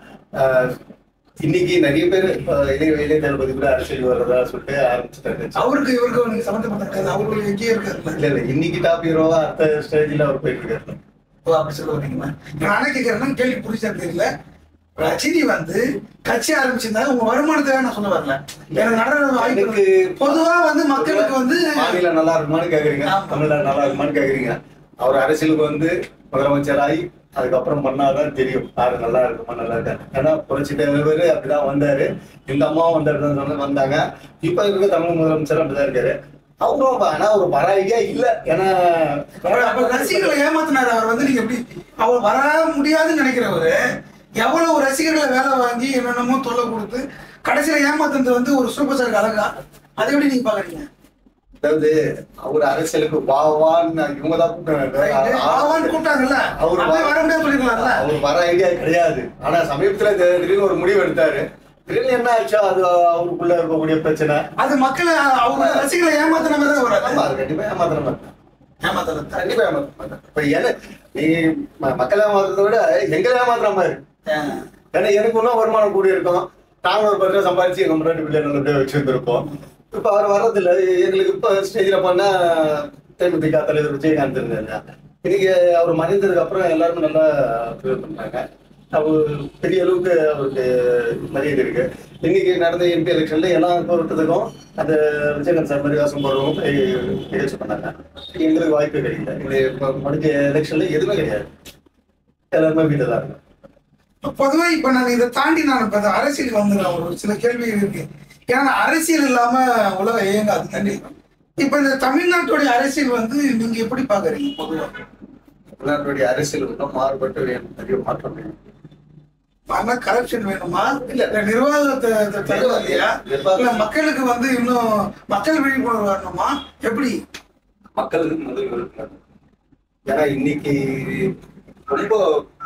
ஆஹ் இன்னைக்கு நிறைய பேர் இப்ப இளைய இளைய தளபதி கூட அரசியல் வர்றதா சொல்லிட்டு ஆரம்பிச்சுட்டாரு அவருக்கு இவருக்கு நீங்க சம்மந்தப்பட்ட கிடையாது அவருக்கு எங்கேயே இருக்காருல்ல இல்ல இல்ல இன்னைக்கு டாப் ஹீரோவா அடுத்த ஸ்டேஜ்ல அவர் போயிட்டு இருக்காரு ஓ அப்படி சொல்ல வரீங்களா நானே கேட்கறேன்னா கேள்வி புரிச்சா தெரியல ரஜினி வந்து கட்சி ஆரம்பிச்சிருந்தாங்க உங்க வருமானத்தை நான் சொல்ல வரல எனக்கு நடன வாய்ப்பு எனக்கு பொதுவா வந்து மக்களுக்கு வந்து மாநிலம் நல்லா இருக்குமான்னு கேக்குறீங்க ஆமா. தமிழ்நாடு நல்லா இருக்குமான்னு கேக்குறீங்க அவர் அரசியலுக்கு வந்து முதலமைச்சராகி அதுக்கப்புறம் பண்ணாதான் தெரியும் யாரு நல்லா இருக்குமா நல்லா இருக்கா ஏன்னா புரட்சி தலைவர் அப்படிதான் வந்தாரு இந்த அம்மாவும் வந்த இடத்துல இருந்து வந்தாங்க இப்ப இருக்க தமிழ் முதலமைச்சர் அப்படிதான் இருக்காரு அவரும் ஆனா ஒரு பராயிக்கே இல்ல ஏன்னா அவர் அப்ப ரசிகர்களை ஏமாத்தினாரு அவர் வந்து நீங்க எப்படி அவர் வர முடியாதுன்னு நினைக்கிறவரு எவ்வளவு ரசிகர்களை வேலை வாங்கி என்னென்னமோ தொல்லை கொடுத்து கடைசியில ஏமாத்துறது வந்து ஒரு சூப்பர் ஸ்டார் அழகா அதை எப்படி நீங்க பாக்குறீங்க அதாவது அவர் அரசியலுக்கு வா வான்னு இவங்க தான் கூப்பிட்டாங்க ஆவான்னு கூப்பிட்டாங்கல்ல அவரு அப்படியே வர முடியாது சொல்லிருக்கலாம்ல அவர் வர ஐடியா கிடையாது ஆனா சமீபத்துல இந்த திடீர்னு ஒரு முடிவு எடுத்தாரு திடீர்னு என்ன ஆச்சோ அது அவருக்குள்ள இருக்கக்கூடிய பிரச்சனை அது மக்களை அவங்க ரசிகர்களை ஏமாத்தின மாதிரி தான் வராது ஆமா, அது கண்டிப்பா ஏமாத்திர மாட்டேன் ஏமாத்தல கண்டிப்பா ஏமாத்திர மாட்டேன் இப்ப என்ன நீ ம- மக்களை ஏமாத்துறத விட எங்களை ஏமாத்துற மாதிரி ஏன்னா எனக்கு ஒன்றும் வருமானம் கூடி இருக்கும் நாங்க ஒரு பத்து ரூபா சம்பாதிச்சு எங்க முன்னாடி பிள்ளை நல்லபடியா வச்சிருந்திருப்போம் இப்ப அவர் வர்றதில்ல எங்களுக்கு இப்ப ஸ்டேஜ்ல பண்ணா தேமுதிக தலைவர் விஜயகாந்த் இருந்தாங்க இன்னைக்கு அவர் மறைந்ததுக்கு அப்புறம் எல்லாருமே நல்லா feel பண்ணாங்க அவர் பெரிய அளவுக்கு அவருக்கு மரியாதை இருக்கு இன்னைக்கு நடந்த எம்பி எலெக்ஷன்ல எல்லா தோட்டத்துக்கும் அந்த விஜயகாந்த் சார் மாதிரி வாசம் போடுறவங்க போய் நிகழ்ச்சி பண்ணாங்க எங்களுக்கு வாய்ப்பே கிடைக்கல இந்த இப்ப முடிஞ்ச எலெக்ஷன்ல எதுவுமே கிடையாது எல்லாருமே வீட்டில் தான் இருக்காங்க பொதுவா இப்ப நான் இதை தாண்டி நான் இப்ப இந்த அரசியலுக்கு வந்துடுறேன் ஒரு சில கேள்விகள் இருக்கு ஏன்னா அரசியல் இல்லாம உலகம் இயங்காது கண்டிப்பா இப்ப இந்த தமிழ்நாட்டுடைய அரசியல் வந்து நீங்க எப்படி பாக்குறீங்க பொதுவா தமிழ்நாட்டுடைய அரசியல் இன்னும் மாறுபட்டு வேணும் பெரிய மாற்றம் வேணும் ஆனா கரப்ஷன் வேணுமா இல்ல. இல்ல நிர்வாகத்தை த- தருவா இல்லையா நிர்வாகம். இல்ல மக்களுக்கு வந்து இன்னும் மக்கள் விழிப்புணர்வு வரணுமா எப்படி மக்களுக்கு முதல் விருப்பம் ஏன்னா இன்னைக்கு ரொம்ப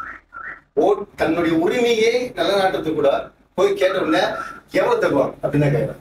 ஓட் தன்னுடைய உரிமையை நிலநாட்டத்துக்கு கூட போய் கேட்ட உடனே எவ்வளவு தருவாங்க அப்படின்னு தான் கேட்கறேன்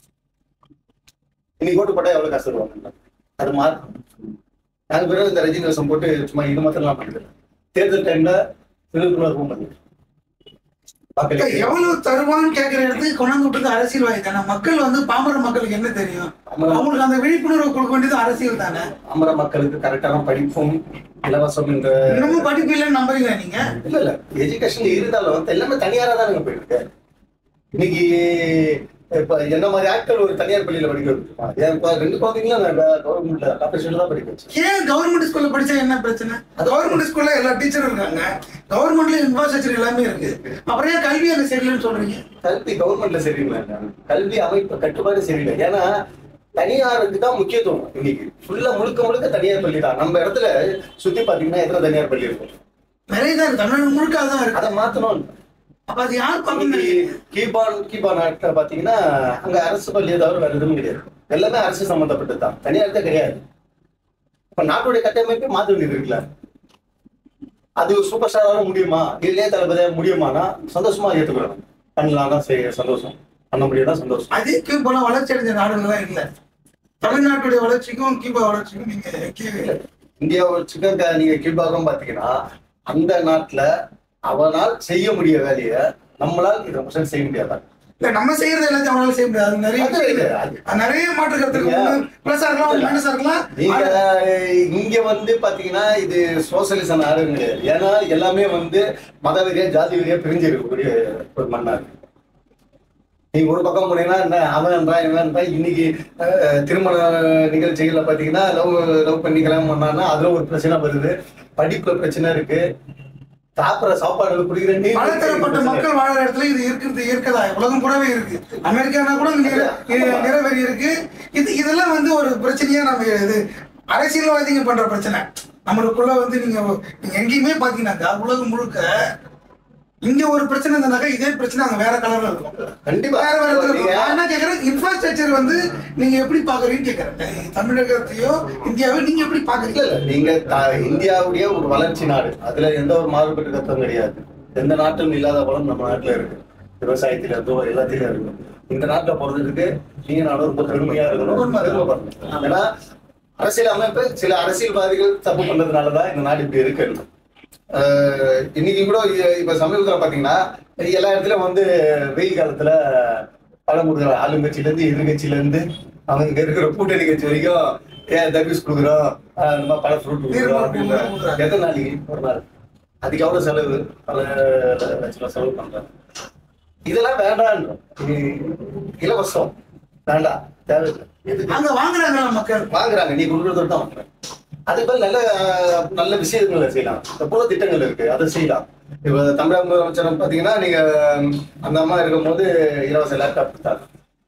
இன்னைக்கு ஓட்டு போட்டா எவ்வளவு காசு தருவாங்க அது மாறும் நாங்க பிறகு இந்த ரஜினி வேஷம் போட்டு சும்மா இது மாத்திரம் பண்ணிக்கிறேன் தேர்தல் டைம்ல விழிப்புணர்வும் பண்ணிக்கிறேன் இப்ப மக்களுக்கு எவ்வளவு தருவான்னு கேக்குற இடத்துக்கு கொண்டாந்து விட்டது அரசியல்வாதி தானே மக்கள் வந்து பாமர மக்களுக்கு என்ன தெரியும் ஆமா. அவங்களுக்கு அந்த விழிப்புணர்வு கொடுக்க வேண்டியது அரசியல் தானே அமர மக்களுக்கு கரெக்டான படிப்பும் இலவசம் என்ற இன்னமும் படிப்பு இல்லைன்னு நம்புறீங்களா நீங்க இல்ல இல்ல எஜுகேஷன் இருந்தாலும் எல்லாமே தனியாரா தான் போயிட்டு இருக்கு இன்னைக்கு இப்ப என்ன மாதிரி ஆட்கள் ஒரு தனியார் பள்ளியில படிக்க வைப்பா என் இப்ப ரெண்டு குழந்தைங்களும் நான் கவர்மெண்ட்ல கார்பரேஷன்ல தான் படிக்க வச்சேன் ஏன் கவர்மெண்ட் ஸ்கூல்ல படிச்சா என்ன பிரச்சனை கவர்மெண்ட் ஸ்கூல்ல எல்லா டீச்சரும் இருக்காங்க கவர்மெண்ட்ல இன்ஃப்ராஸ்ட்ரக்சர் எல்லாமே இருக்கு அப்புறம் ஏன் கல்வி அங்க சரியில்லைன்னு சொல்றீங்க கல்வி கவர்மெண்ட்ல சரியில்லை கல்வி அமைப்பு கட்டுப்பாடு சரியில்லை ஏன்னா தனியாருக்கு தான் முக்கியத்துவம் இன்னைக்கு ஃபுல்லா முழுக்க முழுக்க தனியார் பள்ளி தான் நம்ம இடத்துல சுத்தி பாத்தீங்கன்னா எத்தனை தனியார் பள்ளி இருக்கும் நிறைய தான் இருக்கு தமிழ்நாடு முழுக்க அதான் இருக்கு அதை மாத்தணும் அப்ப அது யார் பார்க்கணும் கீபான் கீபா நாட்டுல பாத்தீங்கன்னா அங்க அரசு பள்ளியை தவிர வேற எதுவும் கிடையாது எல்லாமே அரசு சம்பந்தப்பட்டது தான் தனியார் தான் கிடையாது இப்ப நாட்டுடைய கட்டமைப்பை மாத்த வேண்டியது இருக்குல்ல அது சூப்பர் ஸ்டாராக முடியுமா இல்லையே தளபதியா முடியுமானா சந்தோஷமா ஏத்துக்கிறோம் பண்ணலாம் தான் செய்ய சந்தோஷம் பண்ண முடியாதான் சந்தோஷம் அதே கியூபால வளர்ச்சி அடைஞ்ச நாடுகள்லாம் இல்ல தமிழ்நாட்டுடைய வளர்ச்சிக்கும் கியூபா வளர்ச்சிக்கும் நீங்க கேள்வி இல்லை. இந்தியா சிக்கன் நீங்க கீழ்பாகம் பாத்தீங்கன்னா அந்த நாட்டுல அவனால் செய்ய முடிய வேலையை நம்மளால் இதை பர்சன்ட் செய்ய முடியாது இல்ல நம்ம செய்யறது எல்லாத்தையும் அவங்களால செய்ய முடியாது அது நிறைய அது விஷயம் இல்ல, இருக்கு. அது- அது நிறைய மாற்று கருத்துக்கு இல்ல. பிளஸா இருக்கலாம் மைனஸா இருக்கலாம் நீங்க ஆனா, இங்க வந்து பாத்தீங்கன்னா இது சோசியலிச நாடு கிடையாது ஏன்னா எல்லாமே வந்து மத வெறியா ஜாதி வெறியா பிரிஞ்சு இருக்கக்கூடிய ஒரு மண்ணா இருக்கு நீங்க ஒரு பக்கம் போனீங்கன்னா என்ன அவன்ன்றா இவன்றா இன்னைக்கு அஹ், திருமண நிகழ்ச்சிகள்ல பாத்தீங்கன்னா லவ் லவ் பண்ணி கல்யாணம் பண்ணான்னா அதுல ஒரு பிரச்சனை வருது படிப்புல பிரச்சனை இருக்கு சாப்பிடுற சாப்பாடு குடிக்கிற நீர் பலதரப்பட்ட பிரச்சனை மக்கள் வாழற இடத்துல இது இருக்கிறது இருக்கதா உலகம் பூராவே இருக்கு அமெரிக்கானா கூட நிற- நிற- நிறவெறி இருக்கு இது இதெல்லாம் வந்து ஒரு பிரச்சனையா நம்ம இது அரசியல்வாதிங்க பண்ற பிரச்சனை நம்மளுக்குள்ள வந்து நீங்க நீங்க எங்கேயுமே பாத்தீங்கன்னாக்கா உலகம் முழுக்க இங்க ஒரு பிரச்சனை இருந்தாக்கா இதே பிரச்சனை அங்க வேற கலர்ல இருக்கும் கண்டிப்பா வேற வேற இடத்துல இருக்கும். நீங்க- நான் என்ன கேக்குறேன் இன்ஃப்ராஸ்ட்ரக்சர் வந்து நீங்க எப்படி பாக்குறீங்கன்னு கேக்குறேன் தமிழகத்தையோ இந்தியாவையோ நீங்க எப்படி இல்ல பாக்குறீங்க இல்ல நீங்க த- இந்தியாவுடைய ஒரு வளர்ச்சி நாடு அதுல எந்த ஒரு மாறுபட்ட கருத்தும் கிடையாது எந்த நாட்டிலும் இல்லாத வளம் நம்ம நாட்டுல இருக்கு விவசாயத்துல இருந்தோ எல்லாத்திலும் இருக்கு இந்த நாட்டுல பிறந்ததுக்கு நீங்க நாடு ரொம்ப பெருமையா இருக்கணும் உண்மை. பெருமைப்படணும் ஏன்னா அரசியல் அமைப்பு சில அரசியல்வாதிகள் தப்பு பண்றதுனாலதான் இந்த நாடு இப்படி இருக்கு ஆஹ் இன்னைக்கு கூட இ- இப்ப சமீபத்துல பாத்தீங்கன்னா எல்லா இடத்துலயும் வந்து வெயில் காலத்துல பழம் கொடுக்குற ஆளுங்கட்சியில இருந்து எதிர்கட்சியில இருந்து அவங்க இருக்கிற கூட்டணி கட்சி வரைக்கும் ஏன் தர்பீஸ் கொடுக்குறோம் ஆஹ் இந்த மாதிரி பழ ஃப்ரூட் கொடுக்குறோம் அப்படின்னு எத்தனை நாளைக்கு ஒரு நாள் அதுக்கு எவ்வளவு செலவு பல லட்ச ரூபா செலவு பண்றாங்க இதெல்லாம் வேண்டான்றோம் இது இலவசம் வேண்டாம் தேவையில்லை எதுக்கு அங்க வாங்குறாங்களா மக்கள் வாங்குறாங்க நீ கொடுக்குறது தான் வாங்குறேன் அதுக்கு பதில் நல்ல அஹ், நல்ல விஷயங்களை செய்யலாம் இந்த போல திட்டங்கள் இருக்கு அதை செய்யலாம் இப்ப தமிழக முதலமைச்சர் பாத்தீங்கன்னா நீங்க உம், அந்த அம்மா இருக்கும்போது இலவச லேப்டாப் கொடுத்தாங்க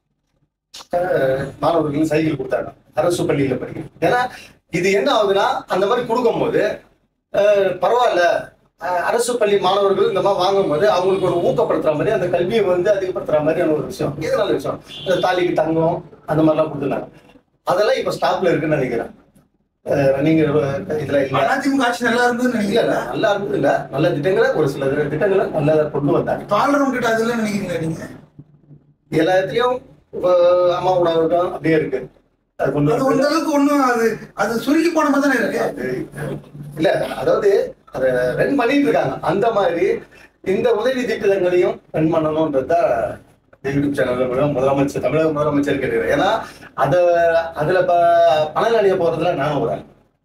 அஹ், மாணவர்களுக்கு சைக்கிள் கொடுத்தாங்க அரசு பள்ளியில படிக்கணும் ஏன்னா இது என்ன ஆகுதுன்னா அந்த மாதிரி கொடுக்கும்போது அஹ், பரவாயில்ல அஹ், அரசு பள்ளி மாணவர்கள் இந்த மாதிரி வாங்கும்போது அவங்களுக்கு ஒரு ஊக்கப்படுத்துற மாதிரி அந்த கல்வியை வந்து அதிகப்படுத்துற மாதிரியான ஒரு விஷயம் இது நல்ல விஷயம் இந்த தாலிக்கு தங்கம் அந்த மாதிரிலாம் கொடுத்துருந்தாங்க அதெல்லாம் இப்ப ஸ்டாப்ல இருக்குன்னு நினைக்கிறேன் ரன்னிங் இதுல இல்ல அதிமுக ஆட்சி நல்லா இருந்ததுன்னு இல்ல நினைக்கிறேன் இல்ல, நல்லா இருந்தது இல்ல நல்ல திட்டங்களை ஒரு சில திட்டங்களை நல்லா கொண்டு வந்தாங்க பாலரம் கிட்ட அதெல்லாம் நினைக்கிறீங்களா நீங்க எல்லா இடத்துலயும் அஹ், அம்மா உணவகம் அப்படியே இருக்கு அது கொண்டு அது வந்து அந்த அளவுக்கு ஒண்ணும் அது அது சுருக்கி போன மாதிரி தானே இருக்கு அது இல்ல அதாவது அதை ரன் பண்ணிட்டு இருக்காங்க அந்த மாதிரி இந்த உதவி திட்டங்களையும் ரன் பண்ணணும்ன்றதுதான் இந்த யூடியூப் சேனல் மூலம் முதலமைச்சர் தமிழக முதலமைச்சர் கேட்கிறேன் ஏன்னா அத அதுல ப- பணம் அடைய போறதுல நானும் ஒரு ஆள்.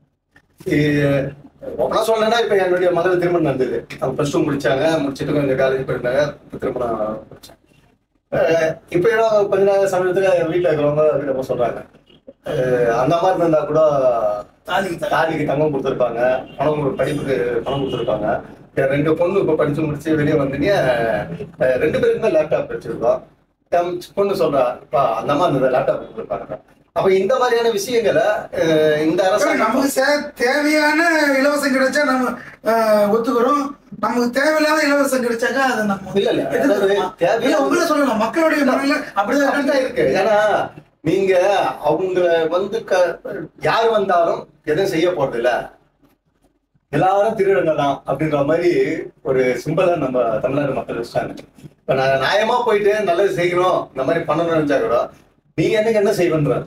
இ- ஓப்பனா சொல்லணும்னா இப்ப என்னுடைய மகள் திருமணம் நடந்தது அவங்க ப்ளஸ் டூ முடிச்சாங்க முடிச்சுட்டு கொஞ்சம் காலேஜ் போயிருந்தாங்க இப்ப திருமணம் முடிச்சாங்க அஹ் இப்ப ஏதோ கொஞ்ச நாள் சமயத்துல வீட்டுல இருக்கிறவங்க வீட்டை சொல்றாங்க அஹ் அந்த மாதிரி இருந்தா கூட தாலிக்கு தலை. தாலிக்கு தங்கம் கொடுத்துருப்பாங்க பணம் கொடு- படிப்புக்கு பணம் கொடுத்துருப்பாங்க என் ரெண்டு பொண்ணு இப்ப படிச்சு முடிச்சு வெளியே வந்தீங்க அஹ் ரெண்டு பேருக்குமே லேப்டாப் வச்சிருக்கோம் என் பொண்ணு சொல்றா "அப்பா, அந்த மாதிரி இந்த லேப்டாப் கொடுத்துருப்பாங்க அப்ப இந்த மாதிரியான விஷயங்களை அஹ் இந்த அரசாங்கம் நமக்கு சே- தேவையான இலவசம் கிடைச்சா நம்ம ஆஹ், ஒத்துக்கிறோம் நமக்கு தேவையில்லாத இலவசம் கிடைச்சாக்கா அதை நம்ம இல்ல, இல்ல. எதிர்க்கிறோமா? அதாவது தேவையான- இல்ல, உங்களை சொல்லலாம் மக்களுடைய மனநிலை அப்படிதான் அப்படிதான் இருக்கு. இருக்கு ஏன்னா நீங்க அவங்க வந்து க- யார் வந்தாலும் எதுவும் செய்ய போறது இல்ல எல்லாரும் திருடங்க தான் அப்படின்ற மாதிரி ஒரு சிம்பிளா நம்ம தமிழ்நாடு மக்கள் வச்சுட்டாங்க இப்ப நான் நியாயமா போயிட்டு நல்லது செய்யணும் இந்த மாதிரி பண்ணணும்னு நினைச்சா கூட நீங்க என்னங்க என்ன செய்வன்றாங்க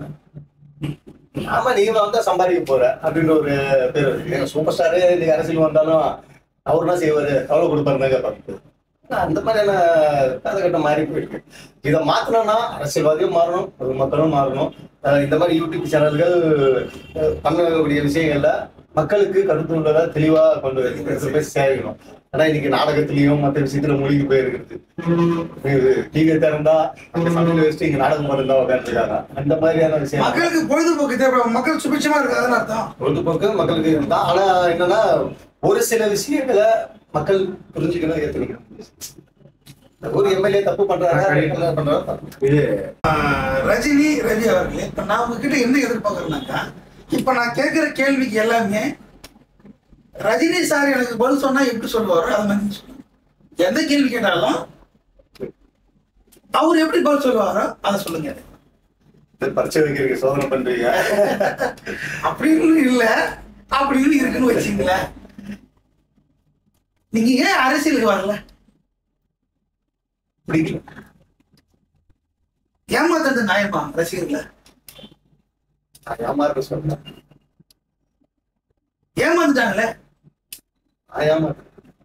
ஆமா நீங்க வந்தா சம்பாதிக்க போற அப்படின்ற ஒரு பேர் இருக்கு சூப்பர் ஸ்டாரு நீங்க அரசியல் வந்தாலும் அவர் என்ன செய்வாரு எவ்வளவு கொடுப்பாருன்னு கேட்பாங்க ஆனா, அந்த மாதிரியான காலகட்டம் மாறி போயிருக்கு இதை மாத்தணும்னா அரசியல்வாதியும் மாறணும் பொதுமக்களும் மாறணும் அஹ் இந்த மாதிரி யூடியூப் சேனல்கள் அஹ் பண்ணக்கூடிய விஷயங்கள்ல மக்களுக்கு கருத்துள்ளதா தெளிவா கொண்டு வருது போய் சேரணும் ஆனா இன்னைக்கு நாடகத்திலயும் மத்த விஷயத்துல மூழ்கி போயிருக்கிறது இது டிவி திறந்தா அங்க சமையல் வச்சுட்டு இங்க நாடகம் மட்டும் உட்காந்துருக்காங்க அந்த மாதிரியான விஷயம் மக்களுக்கு பொழுதுபோக்கு தேவைப்படும் மக்கள் சுபிட்சமா இருக்காதுன்னு அர்த்தம் பொழுதுபோக்கு மக்களுக்கு இருந்தா ஆனா என்னன்னா ஒரு சில விஷயங்களை மக்கள் புரிஞ்சுக்கணும் ஏத்துக்கணும் ஒரு எம்எல்ஏ தப்பு பண்றாங்க என்ன பண்றாங்க தப்பு. இது ஆஹ் ரஜினி ரவி அவர்களே இப்ப நான் உங்ககிட்ட என்ன எதிர்பார்க்கறேன்னாக்கா இப்ப நான் கேட்கிற கேள்விக்கு எல்லாமே ரஜினி சார் எனக்கு பதில் சொன்னா எப்படி சொல்லுவாரோ அது மாதிரி நீங்க சொல்லுங்க எந்த கேள்வி கேட்டாலும் அவர் எப்படி பதில் சொல்லுவாரோ அதை சொல்லுங்க இது பரிச்சை வைக்கிறதுக்கு சோதனை பண்றீங்க அப்படின்னு இல்ல அப்படின்னு இருக்குன்னு வச்சுங்களேன் நீங்க ஏன் அரசியலுக்கு வரல பிடிக்கல ஏமாத்துறது நியாயமா ரசிகர்களை நான் ஏமாறுற சொல்றேன் ஏமாந்துட்டாங்களே நான் ஏமாறு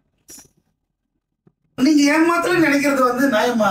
நீங்க ஏமாத்தல நினைக்கிறது வந்து நியாயமா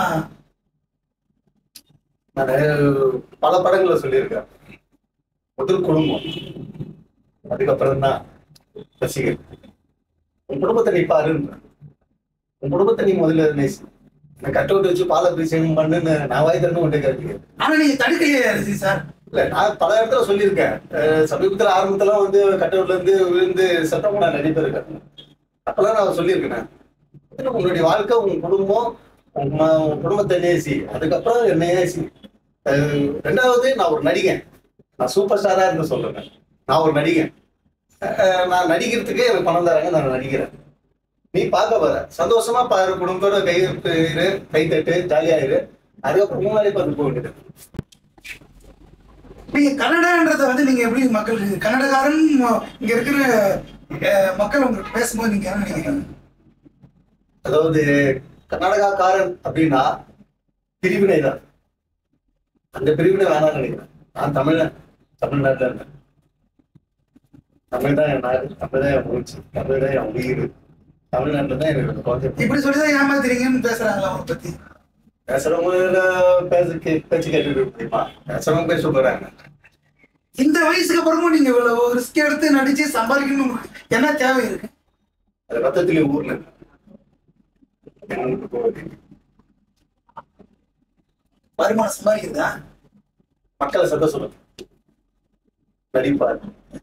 நான் பல படங்கள்ல சொல்லியிருக்கேன் முதல் குடும்பம் அதுக்கப்புறம் தான் ரசிகர் உன் குடும்பத்தை நீ பாருன்ற உன் குடும்பத்தை நீ முதல்ல நேசி நான் கட் அவுட் வச்சு பால் அபிஷேகம் பண்ணுன்னு நான் வாய் திறந்து கொண்டே கேட்கிறேன் ஆனா நீங்க தடுக்கலையே ரஜினி சார் இல்ல நான் பல இடத்துல சொல்லியிருக்கேன் அஹ் சமீபத்துல ஆரம்பத்துல வந்து கட் அவுட்ல இருந்து விழுந்து சத்தம் நான் நடிப்பிருக்கேன் அப்பெல்லாம் நான் சொல்லியிருக்கேன் ஏன்னா உன்னுடைய வாழ்க்கை உன் குடும்பம் உன் ம- உன் குடும்பத்தை நேசி அதுக்கப்புறம் என்ன நேசி அஹ் ரெண்டாவது நான் ஒரு நடிகன் நான் சூப்பர் ஸ்டாரா இருந்து சொல்றேன் நான் ஒரு நடிகன் அஹ் நான் நடிக்கிறதுக்கு எனக்கு பணம் தராங்க நான் நடிக்கிறேன் நீ பார்க்க வர சந்தோஷமா பாரு குடும்பத்தோட கை இரு கை தட்டு ஜாலியா இரு அதுக்கப்புறம் முன்னாடி பார்த்து போக வேண்டியது நீங்க கன்னடான்றத வந்து நீங்க எப்படி மக்களுக்கு கன்னடக்காரன் ம- இங்க இருக்கிற அஹ், மக்கள் உங்களுக்கு பேசும்போது நீங்க என்ன நினைக்கிறீங்க அதாவது கர்நாடகாக்காரன் அப்படின்னா பிரிவினை தான் அந்த பிரிவினை வேணாம்னு நினைக்கிறேன் நான் தமிழன் தமிழ்நாட்டில் இருந்தேன் தமிழ் தான் என் நாடு தமிழ் தான் என் மூச்சு தமிழ் தான் என் உயிர் தமிழ்நாட்டில் தான் எனக்கு குழந்தை இப்படி சொல்லிதான் ஏமாத்துறீங்கன்னு பேசுறாங்களா அவரை பத்தி பேசுறவங்க பேச கே- பேச்சு கேட்டுட்டு இருக்க முடியுமா பேசுறவங்க பேச போறாங்க இந்த வயசுக்கு அப்புறமும் நீங்க இவ்வளவு ரிஸ்க் எடுத்து நடிச்சு சம்பாதிக்கணும் உங்களுக்கு என்ன தேவை இருக்கு அது ரத்தத்திலே ஊர்ல எனக்கு போகுது. வருமானம் சம்பாதிக்கிறதா மக்களை சத்த சொல்லுங்க நடிப்பார்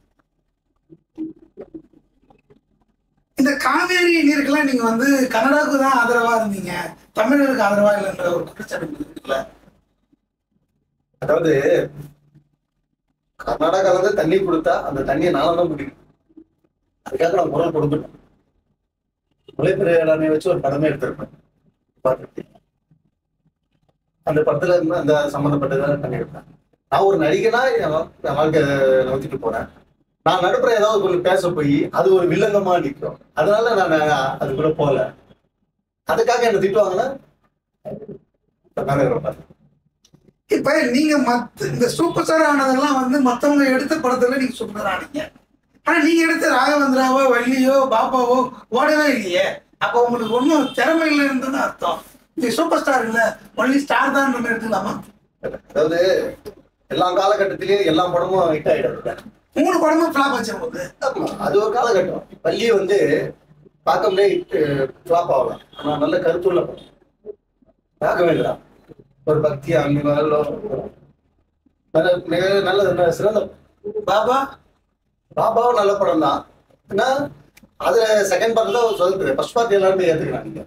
இந்த காவேரி நீருக்கெல்லாம் நீங்க வந்து கன்னடாவுக்கு தான் ஆதரவா இருந்தீங்க தமிழருக்கு ஆதரவா இல்லைன்ற ஒரு குற்றச்சாட்டு இருக்குல்ல அதாவது கர்நாடகால இருந்து தண்ணி கொடுத்தா அந்த தண்ணியை நானும் தான் குடிக்கணும் அதுக்காக நான் குரல் கொடுக்கணும் முளைப்பெரியாளனை வச்சு ஒரு படமே எடுத்திருப்பேன் பார்த்துருக்கேன். அந்த படத்துல இருந்து அந்த சம்மந்தப்பட்டதை பண்ணியிருப்பேன் நான் ஒரு நடிகனா என் வா- என் வாழ்க்கை நோக்கிட்டு போறேன் நான் நடுப்புற ஏதாவது ஒன்று பேச போய் அது ஒரு வில்லங்கமா நிற்கும் அதனால நான் அது கூட போகல அதுக்காக என்ன திட்டுவாங்கன்னா கர்நாடகா இப்ப நீங்க மத்த இந்த சூப்பர் ஸ்டார் ஆனதெல்லாம் வந்து மத்தவங்க எடுத்த படத்துல நீங்க சூப்பர் ஸ்டார் ஆனீங்க ஆனா நீங்க எடுத்த ராகவேந்திராவோ வள்ளியோ பாப்பாவோ ஓடவே இல்லையே அப்ப உங்களுக்கு ஒன்றும் திறமை இல்லைன்னு அர்த்தம் நீங்க சூப்பர் ஸ்டார் இல்ல ஒன்லி ஸ்டார் தான் நம்ம எடுத்துக்கலாமா அதாவது எல்லா காலகட்டத்திலயும் எல்லா படமும் ஹிட் ஆயிடுறது மூணு படமும் ஃபிளாப் ஆச்சு உங்களுக்கு ஆமா, அது ஒரு காலகட்டம் பள்ளி வந்து பார்க்க முடியாது ஃபிளாப் ஆகலாம் ஆனா நல்ல கருத்துள்ள படம் ராகவேந்திரா ஒரு பக்தி அங்க நல்ல மிக நல்ல நல்ல சிறந்த படம். பாபா பாபாவும் நல்ல படம் தான் ஆனா அதுல செகண்ட் பார்ட் தான் சொல்லுது ஃபர்ஸ்ட் பார்ட் எல்லாருமே ஏத்துக்கிறாங்க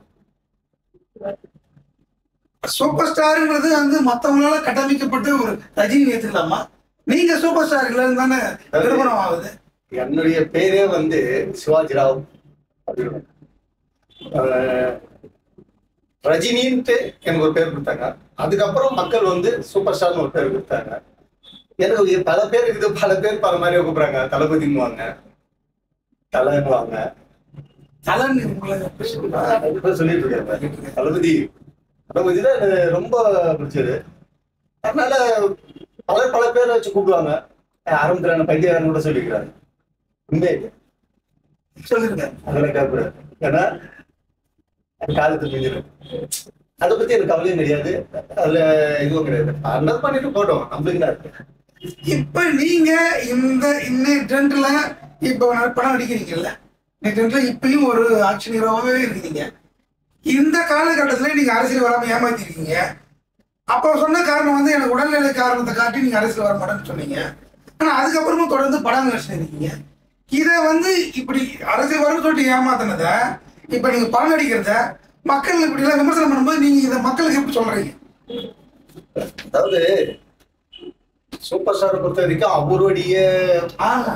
சூப்பர் ஸ்டாருங்கிறது வந்து மத்தவங்களால கட்டமைக்கப்பட்ட ஒரு ரஜினி ஏத்துக்கலாமா நீங்க சூப்பர் ஸ்டார் இல்லைன்னு தானே நிரூபணம் ஆகுது என்னுடைய பேரே வந்து சிவாஜி ராவ் அப்படின்னு ஆஹ் ரஜினின்ட்டு எனக்கு ஒரு பேர் கொடுத்தாங்க அதுக்கப்புறம் மக்கள் வந்து சூப்பர் ஸ்டார்னு ஒரு பேர் கொடுத்தாங்க எனக்கு இங்க பல பேர் இருக்குது பல பேர் பல மாதிரி கூப்பிடுறாங்க தளபதின்னுவாங்க தலைன்னுவாங்க தலன் உங்களை நான் நிறைய பேர் சொல்லிட்டு இருக்கேன் தளபதி தளபதி தான் எனக்கு ரொம்ப பிடிச்சது அதனால பலர் பல பேரை வச்சு கூப்பிடுவாங்க ஆரம்பத்துல என்ன பைத்தியக்காரன் கூட சொல்லிக்கிறாங்க உண்மை சொல்லிருங்க அதெல்லாம் கேட்கக்கூடாது ஏன்னா அது காலத்து மிஞ்சிடும் அதை பத்தி எனக்கு கவலையும் கிடையாது அதுல இதுவும் கிடையாது அந்த பண்ணிட்டு போட்டோம் நம்மளுக்கு என்ன இருக்கு இப்ப நீங்க இந்த இன்னை ட்ரெண்ட்ல இப்போ ந- படம் நடிக்கிறீங்கல்ல நெட்ல இப்பயும் ஒரு ஆக்ஷன் ஹீரோவாகவே இருக்கிறீங்க இந்த காலகட்டத்தில் நீங்க அரசியல் வராம ஏமாத்திருக்கீங்க அப்போ சொன்ன காரணம் வந்து எனக்கு உடல்நிலை காரணத்தை காட்டி நீங்க அரசியல் வர மாட்டேன்னு சொன்னீங்க ஆனா அதுக்கப்புறமும் தொடர்ந்து படம் நடிச்சு இருக்கீங்க இதை வந்து இப்படி அரசியல் வரணும்னு சொல்லிட்டு ஏமாத்தினத இப்ப நீங்க படம் நடிக்கிறத மக்கள் இப்படி எல்லாம் விமர்சனம் பண்ணும்போது நீங்க இதை மக்களுக்கு எப்படி சொல்றீங்க அதாவது சூப்பர் ஸ்டாரை பொறுத்த வரைக்கும் அவருடைய ஆனா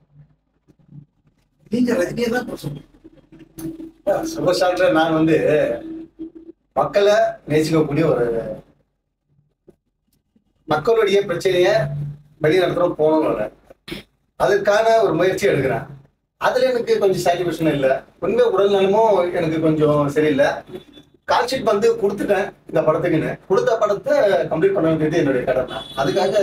நீங்க ரஜினியை தான் இப்ப சொல்றீங்க சூப்பர் ஸ்டார்ல நான் வந்து மக்களை நேசிக்கக்கூடிய ஒரு மக்களுடைய பிரச்சனைய வெளிநடத்துறோம் போகணும் அதுக்கான ஒரு முயற்சி எடுக்கிறேன் அதுல எனக்கு கொஞ்சம் சாட்டிஸ்பேக்ஷன் இல்லை உண்மை உடல் நலமும் எனக்கு கொஞ்சம் சரியில்லை கால்ஷீட் வந்து கொடுத்துட்டேன் இந்த படத்துக்குன்னு கொடுத்த படத்தை கம்ப்ளீட் பண்ண வேண்டியது என்னுடைய கடமை அதுக்காக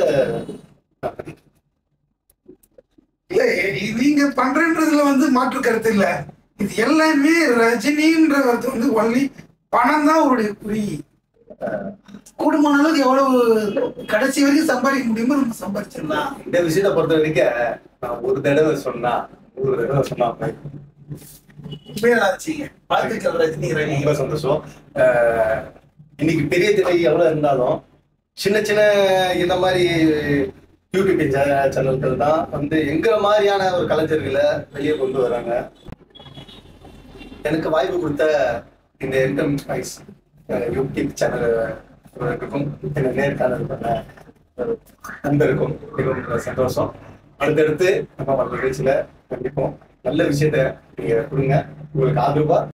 இல்ல இ- நீங்க பண்றன்றதுல வந்து மாற்று கருத்து இல்ல இது எல்லாமே ரஜினின்றது வந்து ஒன்லி பணம் தான் அவருடைய குறி கூடுமான அளவுக்கு எவ்வளவு கடைசி வரைக்கும் சம்பாதிக்க முடியுமோ நம்ம சம்பாதிச்சிடலாம் இந்த விஷயத்தை பொறுத்த வரைக்கும் நான் ஒரு தடவை சொன்னா ஒரு தடவை சொன்னா போதும். உண்மையாச்சுங்க வாழ்த்துக்கள் ரஜினி ரவி ரொம்ப சந்தோஷம் அஹ் இன்னைக்கு பெரிய திரை எவ்வளவு இருந்தாலும் சின்ன சின்ன இந்த மாதிரி யூடியூப் சேனல்கள் தான் வந்து எங்கிற மாதிரியான ஒரு கலைஞர்களை வெளியே கொண்டு வராங்க எனக்கு வாய்ப்பு கொடுத்த இந்த இன்கம் ஸ்பைஸ் யூடியூப் சேனலுக்கும் இந்த நேர்காணல் பண்ண ஒரு நண்பருக்கும் மிகவும் சந்தோஷம் அடுத்தடுத்து நம்ம வர நிகழ்ச்சியில கண்டிப்போம் நல்ல விஷயத்த நீங்க கொடுங்க உங்களுக்கு ஆதரவா